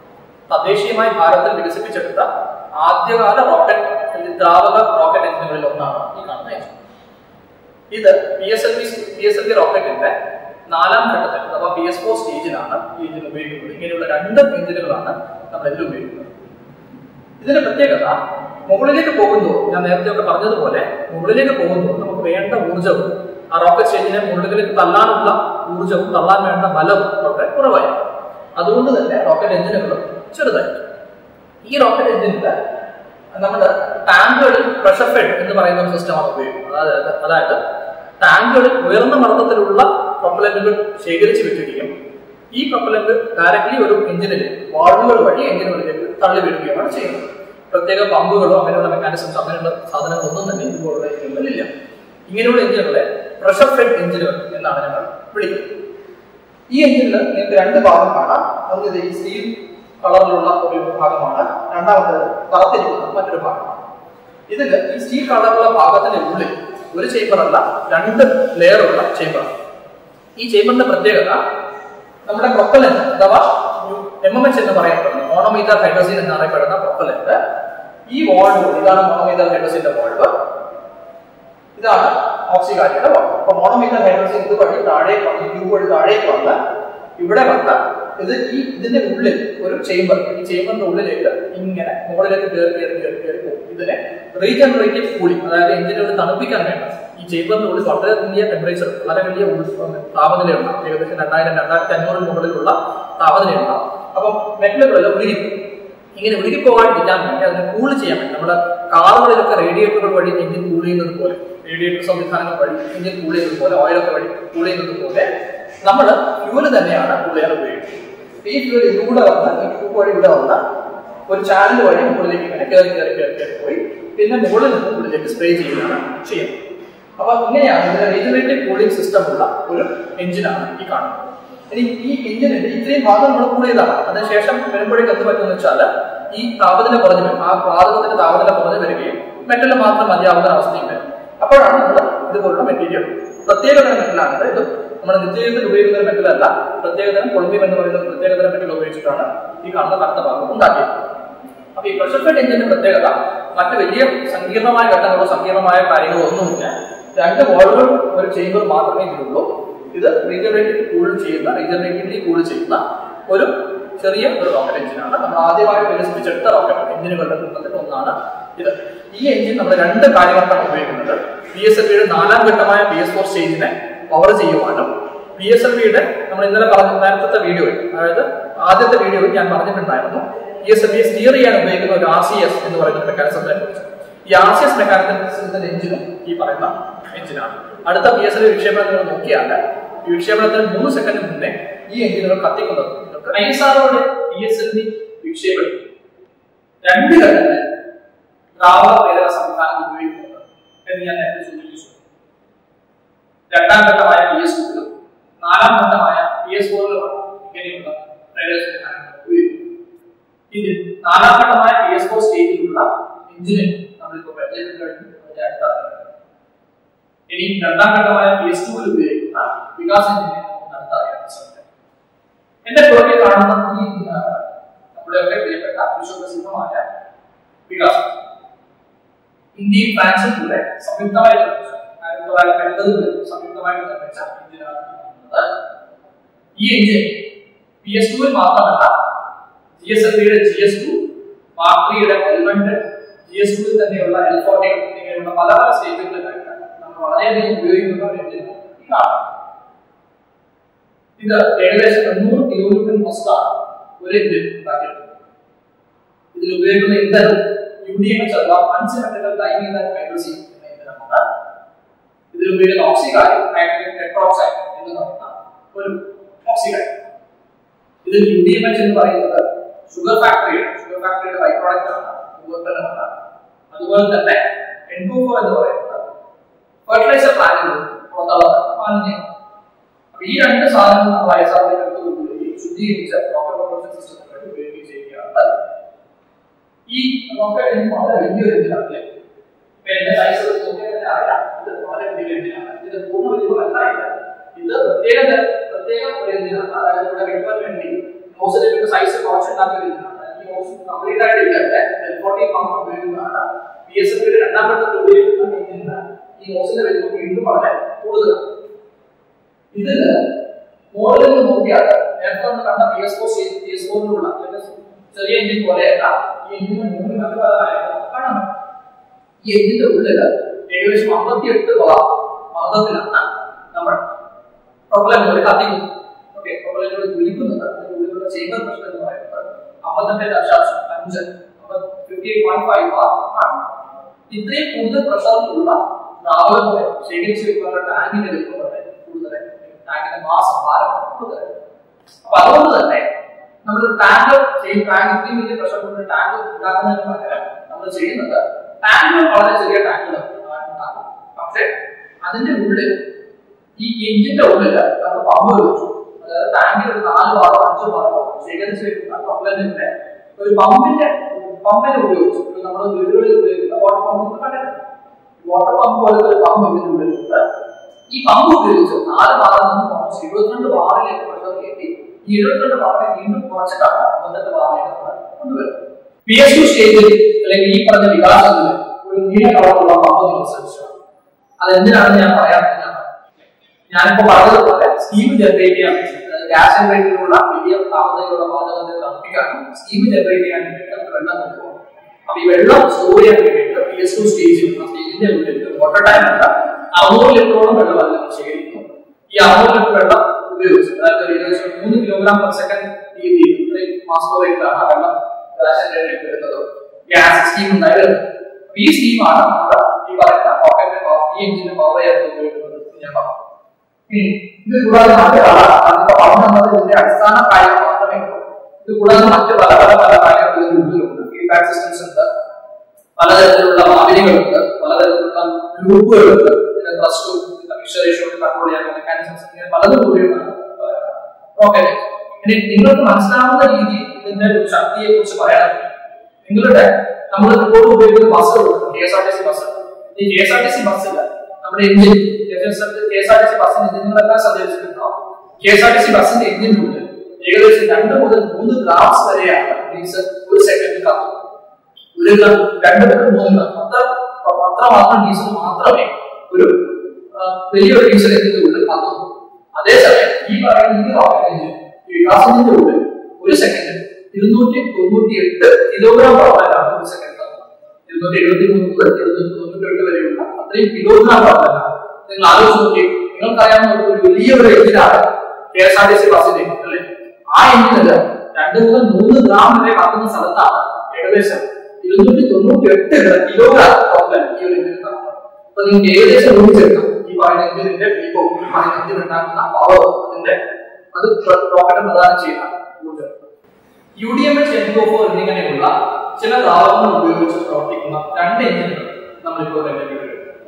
തദ്ദേശീയമായി ഭാരതത്തിൽ വികസിപ്പിച്ചെടുത്ത ആദ്യകാല റോക്കറ്റ് അല്ലെങ്കിൽ ദ്രാവക റോക്കറ്റ് എഞ്ചിനുകളിൽ ഒന്നാണ് ഈ കാണുന്ന എഞ്ചിൻ ഇത് P S L V P S L V റോക്കറ്റിന്റെ നാലാം ഘട്ടത്തിൽ അഥവാ പി എസ് ഫോർ സ്റ്റേജിലാണ് ഈ എഞ്ചിൻ ഉപയോഗിക്കുന്നത് ഇങ്ങനെയുള്ള രണ്ട് എഞ്ചിനുകളാണ് നമ്മൾ ഇതിൽ ഉപയോഗിക്കുന്നത് ഇതിന്റെ പ്രത്യേകത മുകളിലേക്ക് പോകുമ്പോൾ ഞാൻ നേരത്തെ ഒക്കെ പറഞ്ഞതുപോലെ മുകളിലേക്ക് പോകുമ്പോൾ നമുക്ക് വേണ്ട ഊർജ്ജവും ആ റോക്കറ്റ് സ്റ്റേജിനെ മുകളിലേക്ക് തള്ളാനുള്ള ഊർജ്ജവും തള്ളാൻ വേണ്ട ബലവും വളരെ കുറവായിരിക്കും അതുകൊണ്ട് തന്നെ റോക്കറ്റ് എഞ്ചിനുകളും ചെറുതായിരിക്കും ഈ റോക്കറ്റ് എഞ്ചിനിൽ നമ്മുടെ ടാങ്കുകളിൽ പ്രഷർ ഫെഡ് എന്ന് പറയുന്ന ഒരു സിസ്റ്റമാണ് ഉപയോഗിക്കുന്നത് അതായത് അതായത് ടാങ്കുകളിൽ ഉയർന്ന മർദ്ദത്തിലുള്ള പ്രൊപ്പലന്റുകൾ ശേഖരിച്ചു വെക്കുകയും ഈ പ്രൊപ്പലന്റ് ഡയറക്ട്ലി ഒരു എഞ്ചിനിൽ വാൾവുകൾ വഴി എഞ്ചിനുകളിലേക്ക് തള്ളി വിടുകയാണ് ചെയ്യുന്നത് പ്രത്യേക പമ്പുകളോ അങ്ങനെയുള്ള മെക്കാനിസംസ് അങ്ങനെയുള്ള സാധനങ്ങളൊന്നും തന്നെ ഇതുപോലുള്ള എഞ്ചിനുകളിലില്ല ഇങ്ങനെയുള്ള എഞ്ചിനുകളെ പ്രഷർ ഫെഡ് എഞ്ചിനുകൾ എന്നാണ് ഞങ്ങൾ വിളിക്കുന്നത് ഈ എഞ്ചിനിൽ നിങ്ങൾക്ക് രണ്ട് ഭാഗം കാണാം ഒന്ന് ഇത് ഈ സ്റ്റീൽ കളറിലുള്ള ഒരു ഭാഗമാണ് രണ്ടാമത്തേത് കറുത്തിരിക്കുന്ന മറ്റൊരു ഭാഗമാണ് ഇതിൽ ഈ സ്റ്റീൽ കളറുള്ള ഭാഗത്തിന്റെ ഉള്ളിൽ ഒരു ചേമ്പർ അല്ല രണ്ട് ലെയറുള്ള ചേമ്പറാണ് ഈ ചേമ്പറിന്റെ പ്രത്യേകത നമ്മുടെ പ്രൊപ്പലന്റ് അഥവാ എം എം എച്ച് എന്ന് പറയപ്പെടുന്ന മോണോമീറ്റർ ഹൈഡ്രോസിൻ എന്നറിയപ്പെടുന്ന പ്രൊപ്പലന്റ് ഈ വാൾവ് ഇതാണ് മോണോമീറ്റർ ഹൈഡ്രോസിന്റെ വാൾവ് ഇതാണ് ഓക്സികാരിയുടെ വാൾവ് അപ്പൊ മോണോമീറ്റർ ഹൈഡ്രോസിൻ ഇത് വഴി താഴേക്ക് വന്ന് ട്യൂബ് വഴി താഴേക്ക് വന്ന് ഇവിടെ വന്ന് ഇത് ഈ ഇതിന്റെ ഉള്ളിൽ ഒരു ചേമ്പർ ഈ ചേമ്പറിന്റെ ഉള്ളിലേക്ക് ഇങ്ങനെ മുകളിലേക്ക് കയറി കയറി കയറി കയറി പോകും ഇതിനെ റീജനറേറ്റീവ് കൂളിംഗ് അതായത് എഞ്ചിനുകൾ തണുപ്പിക്കാൻ വേണ്ട ഈ ചേമ്പറിന്റെ ഉള്ളിൽ വളരെ വലിയ ടെമ്പറേച്ചർ വളരെ വലിയ ഉൾ- താപനിലയുണ്ടാവും ഏകദേശം രണ്ടായിരം രണ്ടായിരത്തി അഞ്ഞൂറിന് മുകളിലുള്ള താപനിലയുണ്ടാവും അപ്പം മെറ്റലുകളെല്ലാം ഉരുകി ഇങ്ങനെ ഉരുകി പോകാതിരിക്കാൻ വേണ്ടി അതിനെ കൂൾ ചെയ്യാൻ വേണ്ടി നമ്മുടെ കാറുകളിലൊക്കെ റേഡിയേറ്ററുകൾ വഴി എഞ്ചിൻ കൂൾ ചെയ്യുന്നത് പോലെ റേഡിയേറ്റർ സംവിധാനങ്ങൾ വഴി എഞ്ചിൻ കൂൾ ചെയ്യുന്നത് പോലെ ഓയിലൊക്കെ വഴി കൂൾ ചെയ്യുന്നത് പോലെ നമ്മൾ ഫ്യൂല് തന്നെയാണ് കൂൾ ചെയ്യാൻ ഉപയോഗിക്കുന്നത് ഈ ഫ്യൂൽ ഇതിലൂടെ വന്ന് ഈ ട്യൂബ് വഴി ഇവിടെ വന്ന് ഒരു ചാനൽ വഴി മുകളിലേക്ക് ഇങ്ങനെ കയറി കയറി കയറി കയറി പോയി പിന്നെ മുകളിൽ നിന്ന് മുകളിലേക്ക് സ്പ്രേ ചെയ്യുകയാണ് ചെയ്യുന്നത് അപ്പൊ ഇങ്ങനെയാണ് ഇതിന്റെ റീജനറേറ്റീവ് കൂളിംഗ് സിസ്റ്റം ഉള്ള ഒരു എഞ്ചിനാണ് ഈ കാണുന്നത് ഇനി ഈ എഞ്ചിനിന്റെ ഇത്രയും ഭാഗം നമ്മൾ കൂൾ ചെയ്താണ് അതിനുശേഷം വരുമ്പോഴേക്ക് എന്ത് പറ്റുമെന്ന് വെച്ചാൽ ഈ താപനില കുറഞ്ഞു വരും ആ വാതകത്തിന്റെ താപനില കുറഞ്ഞു വരികയും മെറ്റൽ മാത്രം മതിയാവുന്ന അവസ്ഥയും വരും അപ്പോഴാണ് നമ്മൾ ഇതുപോലുള്ള മെറ്റീരിയൽ പ്രത്യേകതരം മെറ്റലാണ് ഇത് നമ്മുടെ നിത്യജീവിതത്തിൽ ഉപയോഗിക്കുന്ന ഒരു മെറ്റലല്ല പ്രത്യേകതരം കൊളംബിയം എന്ന് പറയുന്ന ഒരു പ്രത്യേകതരം മെറ്റൽ ഉപയോഗിച്ചിട്ടാണ് ഈ കാണുന്ന കറുത്ത ഭാഗം ഉണ്ടാക്കിയത് അപ്പൊ ഈ പ്രഷർ ഫെഡ് എഞ്ചിന്റെ പ്രത്യേകത മറ്റ് വലിയ സങ്കീർണമായ ഘട്ടങ്ങളോ സങ്കീർണമായ കാര്യങ്ങളോ ഒന്നുമില്ല രണ്ട് വാൾവുകൾ ഒരു ചേമ്പർ മാത്രമേ ഇതിലുള്ളൂ ഇത് റീജനറേറ്റീവ് കൂൾ ചെയ്യുന്ന റീജനറേറ്റീവ്ലി കൂൾ ചെയ്യുന്ന ഒരു ചെറിയ ഒരു റോക്കറ്റ് എഞ്ചിനാണ് നമ്മൾ ആദ്യമായി വികസിപ്പിച്ചെടുത്ത റോക്കറ്റ് എഞ്ചിനുകളുടെ കൂട്ടത്തിൽ ഒന്നാണ് ഇത് ഈ എഞ്ചിൻ നമ്മൾ രണ്ട് കാര്യങ്ങൾക്കാണ് ഉപയോഗിക്കുന്നത് പി എസ് എൽ വിയുടെ നാലാം ഘട്ടമായ പി എസ് ഫോർ സ്റ്റേജിനെ പവർ ചെയ്യുവാനും പി എസ് എൽ വിയുടെ നമ്മൾ ഇന്നലെ പറഞ്ഞ നേരത്തെ വീഡിയോയിൽ അതായത് ആദ്യത്തെ വീഡിയോയിൽ ഞാൻ പറഞ്ഞിട്ടുണ്ടായിരുന്നു P S L V steer ചെയ്യാൻ ഉപയോഗിക്കുന്ന ഒരു ആർ സി എസ് എന്ന് പറയുന്ന മെക്കാനിസത്തെ കുറിച്ച് ഈ ആർ സി എസ് മെക്കാനിസത്തിന്റെ എഞ്ചിനും ഈ പറയുന്ന എഞ്ചിനാണ് അടുത്ത പി എസ് എൽ വി വിക്ഷേപണം നിങ്ങൾ നോക്കിയാൽ ഈ വിക്ഷേപണത്തിന് മൂന്ന് സെക്കൻഡ് മുന്നേ ഈ എഞ്ചിനുകൾ കത്തിക്കുന്നത് നിങ്ങൾക്ക് ഐ എസ് ആറോടെ പി എസ് എൽ വി വിക്ഷേപണം രണ്ട് ഘട്ടത്തിൽ ദ്രാവക പ്രേരക സംവിധാനം ഉപയോഗിക്കുന്നത് എന്ന് ഞാൻ നേരത്തെ സൂചിപ്പിച്ചു രണ്ടാം ഘട്ടമായ പി എസ് ടൂലും നാലാം ഘട്ടമായ പി എസ് ഫോറിലുമാണ് ഇങ്ങനെയുള്ള പ്രേരക സംവിധാനങ്ങൾ ഉപയോഗിക്കുന്നത് ഇതിൽ നാലാം ഘട്ടമായ പി എസ് ഫോർ സ്റ്റേജിലുള്ള എഞ്ചിന് നമ്മളിപ്പോൾ പരിചയപ്പെട്ടു കഴിഞ്ഞു അതിന്റെ അടുത്ത ആളാണ്. ഇനി രണ്ടാം ഘട്ടമായ പി എസ് ടൂവിൽ ഉപയോഗിക്കുന്ന വികാസ് എഞ്ചിനെ നമുക്ക് അടുത്ത അറിയാൻ ശ്രമിക്കാം എന്റെ പുറകെ കാണുന്ന ഈ എഞ്ചിനാണ് നമ്മുടെയൊക്കെ പ്രിയപ്പെട്ട വിശ്വപ്രസിദ്ധമായ വികാസ് ഇന്ത്യയും ഫ്രാൻസും കൂടെ സംയുക്തമായി നിർമ്മിച്ച ആയിരത്തി തൊള്ളായിരത്തി എൺപതുകളിൽ സംയുക്തമായിട്ട് നിർമ്മിച്ച എഞ്ചിനാണ് ഈ കാണുന്നത്. ഈ എഞ്ചിൻ പി എസ് ടുവിൽ മാത്രമല്ല ജി എസ് എൽ വിയുടെ ജി എസ് ടു മാർട്ടിയുടെ എൽവണ്ട് ജി എസ് ടുവിൽ തന്നെയുള്ള എൽ ഫോർട്ടി ഇങ്ങനെയുള്ള പല പല സ്റ്റേറ്റുകളിലായിട്ട് നമ്മൾ വളരെയധികം ഉപയോഗിക്കുന്ന ഒരു എഞ്ചിനാണ് ഈ കാണുന്നത് ഇത് ഏകദേശം എണ്ണൂറ് കിലോമീറ്റർ ഫസ്റ്റാണ് ഒരു എഞ്ചിൻ ഉണ്ടാക്കിയിട്ടുള്ളത് ഇതിൽ ഉപയോഗിക്കുന്ന ഇന്ധനം യു ഡി എം എച്ച് അഥവാ അൺസിമെട്രിക്കൽ ഡൈമീതൽ ഹൈഡ്രോസിൻ എന്ന ഇന്ധനമാണ് ഇതിൽ ഉപയോഗിക്കുന്ന ഓക്സികാരി ഹൈഡ്രജൻ ടെട്രോക്സൈഡ് എന്ന് പറയുന്ന ഒരു ഓക്സികാരി ഇതിൽ യു ഡി എം എച്ച് എന്ന് പറയുന്നത് ഷുഗർ ഫാക്ടറിയുടെ ഷുഗർ ഫാക്ടറിയുടെ ബൈ പ്രോഡക്റ്റ് ആണ് ഉൽപ്പന്നമാണ് അതുപോലെ തന്നെ എൻ ടു ഫോർ എന്ന് പറയുന്നത് ഫെർട്ടിലൈസർ പ്ലാന്റിൽ പുറത്തുള്ള മാലിന്യമാണ് അപ്പൊ ഈ രണ്ട് സാധനങ്ങൾ നമ്മൾ അയസാറിലേക്ക് എടുത്തു കൊണ്ടുവരികയും ശുദ്ധീകരിച്ച പ്രോപ്പർ പ്രൊഡക്ഷൻ സിസ്റ്റത്തിന് വേണ്ടി ഉപയോഗിക്കുകയും ചെയ്യുകയാണ് പതിവ്. ഈ റോക്കറ്റ് എഞ്ചിൻ വളരെ വലിയൊരു എഞ്ചിനാണ് അല്ലേ ഇപ്പൊ എന്റെ സൈസ് നോക്കിയാൽ തന്നെ അറിയാം ഇത് വളരെ വലിയ എഞ്ചിനാണ് ഇത് പൂർണ്ണ വലിയമല്ല ഇത് ഇത് പ്രത്യേക പ്രത്യേക ഒരു എഞ്ചിനാണ് അതായത് ഇവിടെ വെക്കാൻ വേണ്ടി നോസിലേക്ക് സൈസ് കുറച്ചുണ്ടാക്കിയ ഒരു എഞ്ചിനാണ് കംപ്ലീറ്റ് ആയിട്ട് ഇല്ല ഇവിടെ ഫോർട്ടി പമ്പ് ഉപയോഗിക്കുന്നതാണ് പി എസ് എഫ് രണ്ടാം ഘട്ടത്തിൽ ഉപയോഗിക്കുന്ന എഞ്ചിന് ഈ ഓസിന്റെ വലിപ്പം വീണ്ടും വളരെ കൂടുതലാണ് ഇതില് മോഡലിൽ നോക്കിയാൽ നേരത്തെ നമ്മൾ കണ്ട P S four P S ഫോറിലുള്ള ചെറിയ എഞ്ചിൻ പോലെയല്ല ഈ എഞ്ചിന് മൂന്ന് നല്ല കാണാം ഈ എഞ്ചിന്റെ ഉള്ളില് ഏകദേശം അമ്പത്തിയെട്ട് ബാർ മർദ്ദത്തിലാണ് നമ്മൾ പ്രൊപ്പലന്റുകൾ കത്തിക്കുന്നത് ഓക്കെ പ്രൊപ്പലന്റുകൾ ജ്വലിക്കുന്നത് അതിന്റെ ഉള്ളിലുള്ള ചേമ്പർ പ്രഷർ എന്ന് പറയുന്നത് അമ്പത്തെട്ട് ദശാംശം അഞ്ച് fifty eight point five bar ആണ് ഇത്രയും കൂടുതൽ പ്രഷറിലുള്ള ദ്രാവകങ്ങളെ ശേഖരിച്ചു വെക്കുന്ന ടാങ്കിന്റെ വലിപ്പം വളരെ കൂടുതലായിരിക്കും ടാങ്കിന്റെ മാസം ഭാരം കൂടുതലായിരിക്കും അപ്പൊ അതുകൊണ്ട് തന്നെ നമ്മൾ ടാങ്ക് ചെയ്യും ടാങ്ക് ഇത്രയും വലിയ പ്രഷർ കൊണ്ട് ടാങ്ക് ഉണ്ടാക്കുന്നതിന് പകരം നമ്മൾ ചെയ്യുന്നത് ടാങ്കുകൾ വളരെ ചെറിയ ടാങ്കുകൾ ഉണ്ടാക്കും പക്ഷേ അതിന്റെ ഉള്ളിൽ ഈ എഞ്ചിന്റെ ഉള്ളിൽ നമ്മൾ പമ്പ് വെച്ചു അതായത് ടാങ്കിൽ ഒരു നാല് ഭാഗം അഞ്ച് ഭാഗം ശേഖരിച്ച് വെക്കുന്ന കപ്പലിന്റെ ഒരു പമ്പിന്റെ പമ്പിനെ ഉപയോഗിച്ചു നമ്മുടെ വീടുകളിൽ ഉപയോഗിക്കുന്ന വാട്ടർ പമ്പ് കണ്ടിട്ടുണ്ട് വാട്ടർ പമ്പ് പോലത്തെ ഒരു പമ്പ് ഇതിന്റെ ഉള്ളിലുണ്ട് ഈ പമ്പ് ഉപയോഗിച്ച് നാല് ഭാഗത്ത് നിന്ന് കുറച്ച് എഴുപത്തിരണ്ട് ബാറിലേക്ക് പ്രഷർ കയറ്റി ഈ എഴുപത്തിരണ്ട് ബാറിനെ വീണ്ടും കുറച്ചിട്ടാണ് അമ്പത്തെട്ട് ബാറിലേക്ക് നമ്മൾ കൊണ്ടുവരുന്നത് പി എസ് ടു സ്റ്റേജിൽ അല്ലെങ്കിൽ ഈ പറഞ്ഞ വികാസത്തിൽ ഒരു നീല കളറുള്ള പമ്പ് നിങ്ങൾ ശ്രമിച്ചു അതെന്തിനാണെന്ന് ഞാൻ പറയാൻ ഞാനിപ്പോ പറഞ്ഞതുപോലെ സ്റ്റീം ജനറേറ്റ് ചെയ്യാൻ ഗ്യാസ് ജനറേറ്ററിലുള്ള വലിയ താപനിലയുള്ള വാതകത്തെ തണുപ്പിക്കാനും സ്റ്റീം ജനറേറ്റ് ചെയ്യാൻ വേണ്ടിയിട്ട് നമുക്ക് വെള്ളം കൊണ്ടുപോകണം അപ്പൊ ഈ വെള്ളം സ്റ്റോർ ചെയ്യാൻ വേണ്ടിയിട്ട് പി എസ് ടു സ്റ്റേജിൽ സ്റ്റേജിന്റെ ഉള്ളിൽ വാട്ടർ ടാങ്ക് ഉണ്ട് അറുന്നൂറ് ലിറ്ററോളം വെള്ളം അതിൽ നമ്മൾ ശേഖരിക്കുന്നു ഈ അറുന്നൂറ് ലിറ്റർ വെള്ളം ഉപയോഗിച്ച് അതായത് ഒരു ഏകദേശം മൂന്ന് കിലോഗ്രാം പെർ സെക്കൻഡ് രീതിയിൽ ഇത്രയും മാസ്റ്റർ റേറ്റിലാണ് വെള്ളം ഗ്യാസ് ജനറേറ്ററിൽ വരുന്നത് ഗ്യാസ് സ്റ്റീം ഉണ്ടായി വരുന്നത് ഈ സ്റ്റീമാണ് നമ്മൾ ഈ പറയുന്ന റോക്കറ്റിന്റെ പവർ ഈ എഞ്ചിന്റെ പവർ ചെയ്യാൻ ഉപയോഗിക്കുന്നത് എന്ന് ഞാൻ പറഞ്ഞു ഇനി ഇത് കൂടാതെ മറ്റ് പല അതിപ്പോ പറഞ്ഞു തന്നത് ഇതിന്റെ അടിസ്ഥാന കാര്യങ്ങൾ മാത്രമേ ഉള്ളൂ ഇത് കൂടാതെ മറ്റ് പല പല പല കാര്യങ്ങൾ ഇതിന്റെ ഉള്ളിലുണ്ട് ഫീഡ്ബാക്ക് സിസ്റ്റംസ് ഉണ്ട് പലതരത്തിലുള്ള മാലിന്യങ്ങളുണ്ട് പലതരത്തിലുള്ള ലൂപ്പുകളുണ്ട് ഇതിന്റെ ത്രസ്റ്റും മിക്സർ റേഷ്യോ കൺട്രോൾ ചെയ്യാൻ മെക്കാനിസംസ് ഇങ്ങനെ പലതും കൂടിയാണ് റോക്കറ്റ് ഇനി നിങ്ങൾക്ക് മനസ്സിലാവുന്ന രീതിയിൽ ഇതിന്റെ ഒരു ശക്തിയെ കുറിച്ച് പറയാനാണ് നിങ്ങളുടെ നമ്മൾ ഇപ്പോൾ ഉപയോഗിക്കുന്ന ബസ്സുകളുണ്ട് K S R T C bus ഈ K S R T C ബസ്സിൽ നമ്മുടെ engine K S R T C ബസ്സിന്റെ എഞ്ചിനുകളെല്ലാം സഞ്ചരിച്ചിട്ടുണ്ടാവും K S R T C ബസ്സിന്റെ എഞ്ചിനുള്ളിൽ ഏകദേശം രണ്ട് മുതൽ മൂന്ന് ഗ്രാംസ് വരെയാണ് ഡീസൽ ഒരു സെക്കൻഡിൽ കത്തുന്നത് ഒരു ഗ്രാം രണ്ട് മുതൽ മൂന്ന് ഗ്രാം അത്ര അത്ര മാത്രം ഡീസൽ മാത്രമേ ഒരു ആ, വലിയൊരു ഡീസൽ എഞ്ചിന്റെ ഉള്ളിൽ കത്തുന്നു അതേസമയം ഈ പറയുന്ന ഈ റോക്കറ്റ് എഞ്ചിൻ ഈ വികാസത്തിന്റെ ഉള്ളിൽ ഒരു സെക്കൻഡിൽ ഇരുന്നൂറ്റി തൊണ്ണൂറ്റി എട്ട് കിലോഗ്രാം പവറാണ് ഒരു സെക്കൻഡ് ഇരുന്നൂറ്റി എഴുപത്തി മൂന്ന് മുതൽ ഇരുന്നൂറ്റി തൊണ്ണൂറ്റി എട്ട് വരെയുള്ള അത്രയും കിലോഗ്രാം പവറാണ് നിങ്ങൾ ആലോചിച്ച് നോക്കി നിങ്ങൾക്കറിയാവുന്ന ഒരു വലിയ ഒരു എഞ്ചിനാണ് K S R T C ബസ്സിന്റെ അല്ലേ ആ എഞ്ചിനില് രണ്ട് മുതൽ മൂന്ന് ഗ്രാം വരെ കത്തുന്ന സ്ഥലത്താണ് ഏകദേശം ഇരുന്നൂറ്റി തൊണ്ണൂറ്റി എട്ട് കിലോഗ്രാം പവർ ഈ ഒരു എഞ്ചിന് കത്തുന്നത് അപ്പൊ നിങ്ങൾക്ക് ഏകദേശം ഊഹിച്ചെടുക്കാം ഈ പറയുന്ന എഞ്ചിനിന്റെ ഇപ്പൊ ഈ പറയുന്ന എഞ്ചിൻ ഉണ്ടാക്കുന്ന പവർ അതിന്റെ അത് റോക്കറ്റ് പ്രദാനം ചെയ്യുന്ന ഊർജ്ജം യു ഡി എം എച്ച് എൻകോ ഫോർ എന്നിങ്ങനെയുള്ള ചില ദ്രാവകങ്ങൾ ഉപയോഗിച്ച് പ്രവർത്തിക്കുന്ന രണ്ട് എഞ്ചിനുകൾ നമ്മളിപ്പോൾ കണ്ടെത്തിയിട്ടുണ്ട്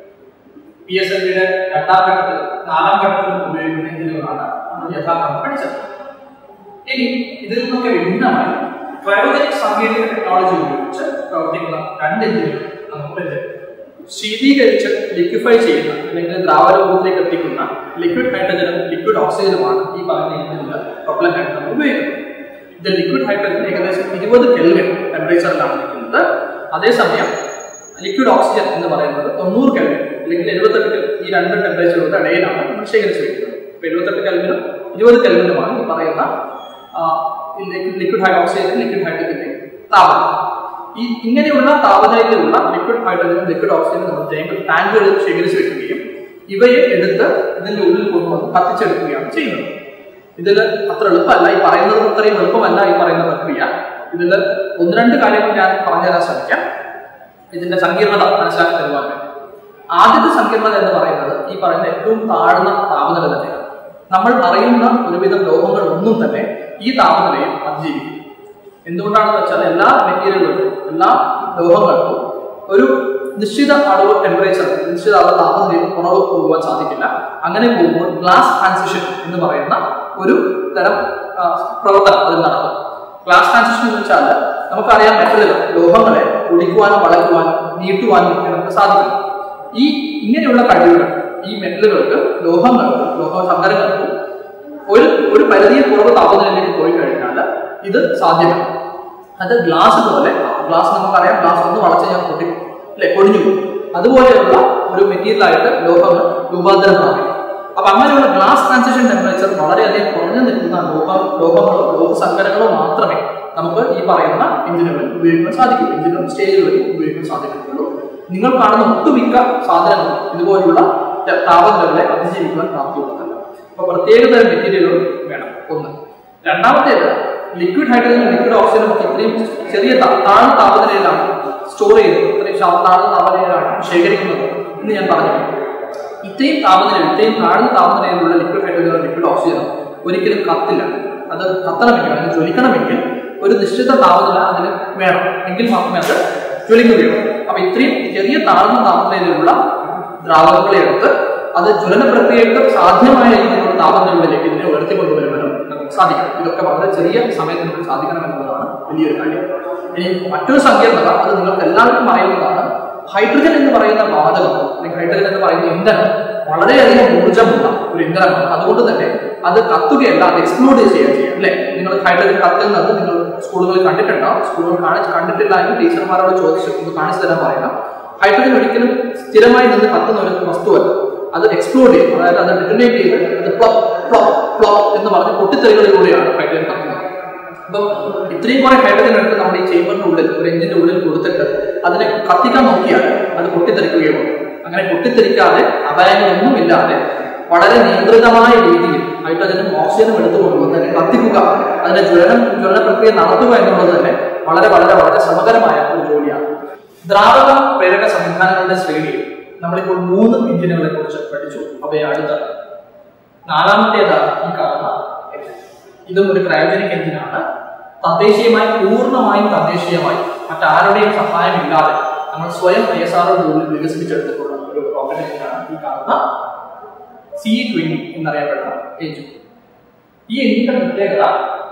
പി എസ് എൽ വിയുടെ രണ്ടാം ഘട്ടത്തിൽ നാലാം ഘട്ടത്തിൽ ഉപയോഗിക്കുന്ന എഞ്ചിനുകളാണ് നമ്മൾ യഥാക്രമം പഠിച്ചത് ഇനി ഇതിൽ നിന്നൊക്കെ വിഭിന്നമായി ക്രയോജനിക് സാങ്കേതിക ടെക്നോളജി ഉപയോഗിച്ച് പ്രവർത്തിക്കുന്ന രണ്ട് എഞ്ചിനുകൾ നമുക്ക് പരിചയം ശീതീകരിച്ച് ലിക്വിഫൈ ചെയ്യുന്ന അല്ലെങ്കിൽ ദ്രാവരൂപത്തിലേക്ക് എത്തിക്കുന്ന ലിക്വിഡ് ഹൈഡ്രജനും ലിക്വിഡ് ഓക്സിജനുമാണ് ഈ പറഞ്ഞ എഞ്ചിനുകൾ പ്രൊപ്പലൻ്റായിട്ട് നമ്മൾ ഉപയോഗിക്കുന്നത് ഇത് ലിക്വിഡ് ഹൈഡ്രജൻ ഏകദേശം ഇരുപത് കെൽവിൻ ടെമ്പറേച്ചറിലാണ് നിൽക്കുന്നത് അതേസമയം ലിക്വിഡ് ഓക്സിജൻ എന്ന് പറയുന്നത് തൊണ്ണൂറ് കെൽവിൻ അല്ലെങ്കിൽ എഴുപത്തെട്ട് കെൽവിൻ ഈ രണ്ട് ടെമ്പറേച്ചറുകളുടെ ഇടയിലാണ് നമ്മൾ ശേഖരിച്ച് വെക്കുന്നത് ഇപ്പൊ എഴുപത്തെട്ട് കെൽവിനും ഇരുപത് കെൽവിനുമാണ് ഈ പറയുന്ന ലിക്വിഡ് ഹൈ ഓക്സിജൻ ലിക്വിഡ് ഹൈഡ്രജന്റെ താപനില ഈ ഇങ്ങനെയുള്ള താപനിലയിലുള്ള ലിക്വിഡ് ഹൈഡ്രജനും ലിക്വിഡ് ഓക്സിജനും നമ്മൾ ടാങ്ക് ടാങ്കുകളിൽ ശേഖരിച്ച് വെക്കുകയും ഇവയെ എടുത്ത് ഇതിന്റെ ഉള്ളിൽ കൊണ്ടുവന്ന് കത്തിച്ചെടുക്കുകയാണ് ചെയ്യുന്നത് ഇതിൽ അത്ര എളുപ്പമല്ല ഈ പറയുന്നത് അത്രയും എളുപ്പമല്ല ഈ പറയുന്ന പ്രക്രിയ ഇതിൽ ഒന്ന് രണ്ട് കാര്യങ്ങൾ ഞാൻ പറഞ്ഞുതരാൻ ശ്രമിക്കാം ഇതിന്റെ സങ്കീർണത മനസ്സിലാക്കി തരുവാൻ വേണ്ടി ആദ്യത്തെ സങ്കീർണത എന്ന് പറയുന്നത് ഈ പറയുന്ന ഏറ്റവും താഴ്ന്ന താപനില തന്നെയാണ് നമ്മൾ അറിയുന്ന ഒരുവിധം ലോഹങ്ങൾ ഒന്നും തന്നെ ഈ താപനിലയിൽ അതിജീവിക്കും എന്തുകൊണ്ടാണെന്ന് വെച്ചാൽ എല്ലാ മെറ്റീരിയലുകൾക്കും എല്ലാ ലോഹങ്ങൾക്കും ഒരു നിശ്ചിത അളവ് ടെമ്പറേച്ചർ നിശ്ചിത അളവ് താപനിലയിൽ കുറവ് പോകുവാൻ സാധിക്കില്ല അങ്ങനെ പോകുമ്പോൾ ഗ്ലാസ് ട്രാൻസിഷൻ എന്ന് പറയുന്ന ഒരു തരം ആ, പ്രവർത്തനം അതിൽ നടക്കും ഗ്ലാസ് ട്രാൻസിഷൻ എന്ന് വെച്ചാൽ നമുക്കറിയാം മെറ്റലുകൾ ലോഹങ്ങളെ ഒടിക്കുവാനും വളയ്ക്കുവാനും നീട്ടുവാനും ഒക്കെ നമുക്ക് സാധിക്കും ഈ ഇങ്ങനെയുള്ള കഴിവുകൾ ഈ മെറ്റലുകൾക്ക് ലോഹങ്ങൾക്ക് ലോഹ സങ്കരങ്ങൾക്ക് ഒരു ഒരു പരിധിയിൽ കുറവ് താപനിലയിലേക്ക് പോയി കഴിഞ്ഞാൽ ഇത് സാധ്യമല്ല അത് ഗ്ലാസ് പോലെ ഗ്ലാസ് നമുക്കറിയാം ഗ്ലാസ് ഒന്ന് വളച്ച് ഞാൻ പൊട്ടി അല്ലെ പൊടിഞ്ഞു പോകും അതുപോലെയുള്ള ഒരു മെറ്റീരിയൽ ആയിട്ട് ലോഹങ്ങൾ രൂപാന്തരം പ്രാപിക്കും അപ്പൊ അങ്ങനെയുള്ള ഗ്ലാസ് ട്രാൻസിഷൻ ടെമ്പറേച്ചർ വളരെയധികം കുറഞ്ഞു നിൽക്കുന്ന ലോഹ ലോഹങ്ങളോ ലോഹസങ്കരങ്ങളോ മാത്രമേ നമുക്ക് ഈ പറയുന്ന എഞ്ചിനുകളിൽ ഉപയോഗിക്കാൻ സാധിക്കൂ എഞ്ചിനും സ്റ്റേജുകളിൽ ഉപയോഗിക്കാൻ സാധിക്കുകയുള്ളൂ നിങ്ങൾ കാണുന്ന ഒട്ടുമിക്ക സാധനങ്ങളും ഇതുപോലുള്ള ത- താപനിലകളെ അതിജീവിക്കുവാൻ പ്രാപ്തിയുള്ളതല്ല അപ്പൊ പ്രത്യേകതരം മെറ്റീരിയലുകൾ വേണം ഒന്ന് രണ്ടാമത്തേത് ലിക്വിഡ് ഹൈഡ്രജനും ലിക്വിഡ് ഓക്സിജനും ഒക്കെ ഇത്രയും ചെറിയ ത- താഴ്ന്ന താപനിലയിലാണ് സ്റ്റോർ ചെയ്യുന്നത് ഇത്രയും ശാ- താഴ്ന്ന താപനിലയിലാണ് ശേഖരിക്കുന്നത് എന്ന് ഞാൻ പറഞ്ഞു ഇത്രയും താപനില ഇത്രയും താഴ്ന്ന താപനിലയിലുള്ള ലിക്വിഡ് ഹൈഡ്രജനോ ലിക്വിഡ് ഓക്സിജനോ ഒരിക്കലും കത്തില്ല അത് കത്തണമെങ്കിൽ അതിന് ജ്വലിക്കണമെങ്കിൽ ഒരു നിശ്ചിത താപനില അതിന് വേണം എങ്കിൽ മാത്രമേ അത് ജ്വലിക്കുകയുള്ളൂ അപ്പൊ ഇത്രയും ചെറിയ താഴ്ന്ന താപനിലയിലുള്ള ദ്രാവകങ്ങളെ എടുത്ത് അത് ജ്വലന പ്രക്രിയക്ക് സാധ്യമായ രീതിയിലുള്ള താപനിലകളിലേക്ക് ഇതിനെ ഉയർത്തിക്കൊണ്ടുവരുവാനും നമുക്ക് സാധിക്കണം ഇതൊക്കെ വളരെ ചെറിയ സമയത്തിനുള്ളിൽ സാധിക്കണം എന്നുള്ളതാണ് വലിയൊരു കാര്യം ഇനി മറ്റൊരു സങ്കീർണത അത് നിങ്ങൾക്ക് എല്ലാവർക്കും അറിയുന്നതാണ് ഹൈഡ്രജൻ എന്ന് പറയുന്ന വാതകം അല്ലെങ്കിൽ ഹൈഡ്രജൻ എന്ന് പറയുന്ന ഇന്ധനം വളരെയധികം ഊർജ്ജമുള്ള ഒരു ഇന്ധനമാണ് അതുകൊണ്ട് തന്നെ അത് കത്തുകയല്ല അത് എക്സ്പ്ലോഡ് ചെയ്യുക ചെയ്യാം അല്ലെ നിങ്ങൾ ഹൈഡ്രജൻ കത്തുന്നത് നിങ്ങൾ സ്കൂളുകളിൽ കണ്ടിട്ടുണ്ടാവും സ്കൂളുകൾ കാണിച്ച് കണ്ടിട്ടില്ല എങ്കിൽ ടീച്ചർമാരോട് ചോദിച്ച് ഒന്ന് കാണിച്ചു തരാൻ പറയുക ഹൈഡ്രജൻ ഒരിക്കലും സ്ഥിരമായി നിന്ന് കത്തുന്ന ഒരു വസ്തുവല്ല അത് എക്സ്പ്ലോഡ് ചെയ്യും അതായത് അത് ഡിറ്റനേറ്റ് ചെയ്ത് അത് പ്ലോ പ്ലോ പ്ലോ എന്ന് പറഞ്ഞ് പൊട്ടിത്തെറികളിലൂടെയാണ് ഹൈഡ്രജൻ കത്തുന്നത് അപ്പൊ ഇത്രയും കുറെ ഹൈഡ്രജൻ എടുത്ത് നമ്മുടെ ഈ ചേമ്പറിന്റെ ഉള്ളിൽ ഒരു എഞ്ചിന്റെ ഉള്ളിൽ കൊടുത്തിട്ട് അതിനെ കത്തിക്കാൻ നോക്കിയാൽ അത് പൊട്ടിത്തെറിക്കുകയുള്ളൂ അങ്ങനെ പൊട്ടിത്തെറിക്കാതെ അപായങ്ങളൊന്നും ഇല്ലാതെ വളരെ നിയന്ത്രിതമായ രീതിയിൽ ഹൈഡ്രജനും ഓക്സിജനും എടുത്തുകൊണ്ടുവന്ന് അതിനെ കത്തിക്കുക അതിന്റെ ജ്വലനം ജ്വലന പ്രക്രിയ നടത്തുക എന്നുള്ളത് തന്നെ വളരെ വളരെ വളരെ ശ്രമകരമായ ഒരു ജോലിയാണ് ദ്രാവക പ്രേരക സംവിധാനങ്ങളുടെ ശ്രേണിയിൽ നമ്മളിപ്പോൾ മൂന്ന് എഞ്ചിനുകളെ കുറിച്ച് പഠിച്ചു അവയെ അടുത്താണ് നാലാമത്തേതാണ് ഈ കാണുന്ന എഞ്ചിൻ ഇതും ഒരു ക്രയോജനിക് എഞ്ചിനാണ് തദ്ദേശീയമായി പൂർണ്ണമായും തദ്ദേശീയമായി മറ്റാരുടെയും സഹായമില്ലാതെ നമ്മൾ സ്വയം ഐ എസ് ആറുടെ ഉള്ളിൽ വികസിപ്പിച്ചെടുത്തിട്ടുള്ള ഒരു റോക്കറ്റ് എഞ്ചിനാണ് ഈ കാണുന്ന സി ട്വന്റി എന്നറിയപ്പെടുന്ന എഞ്ചിൻ ഈ എഞ്ചിന്റെ പ്രത്യേകത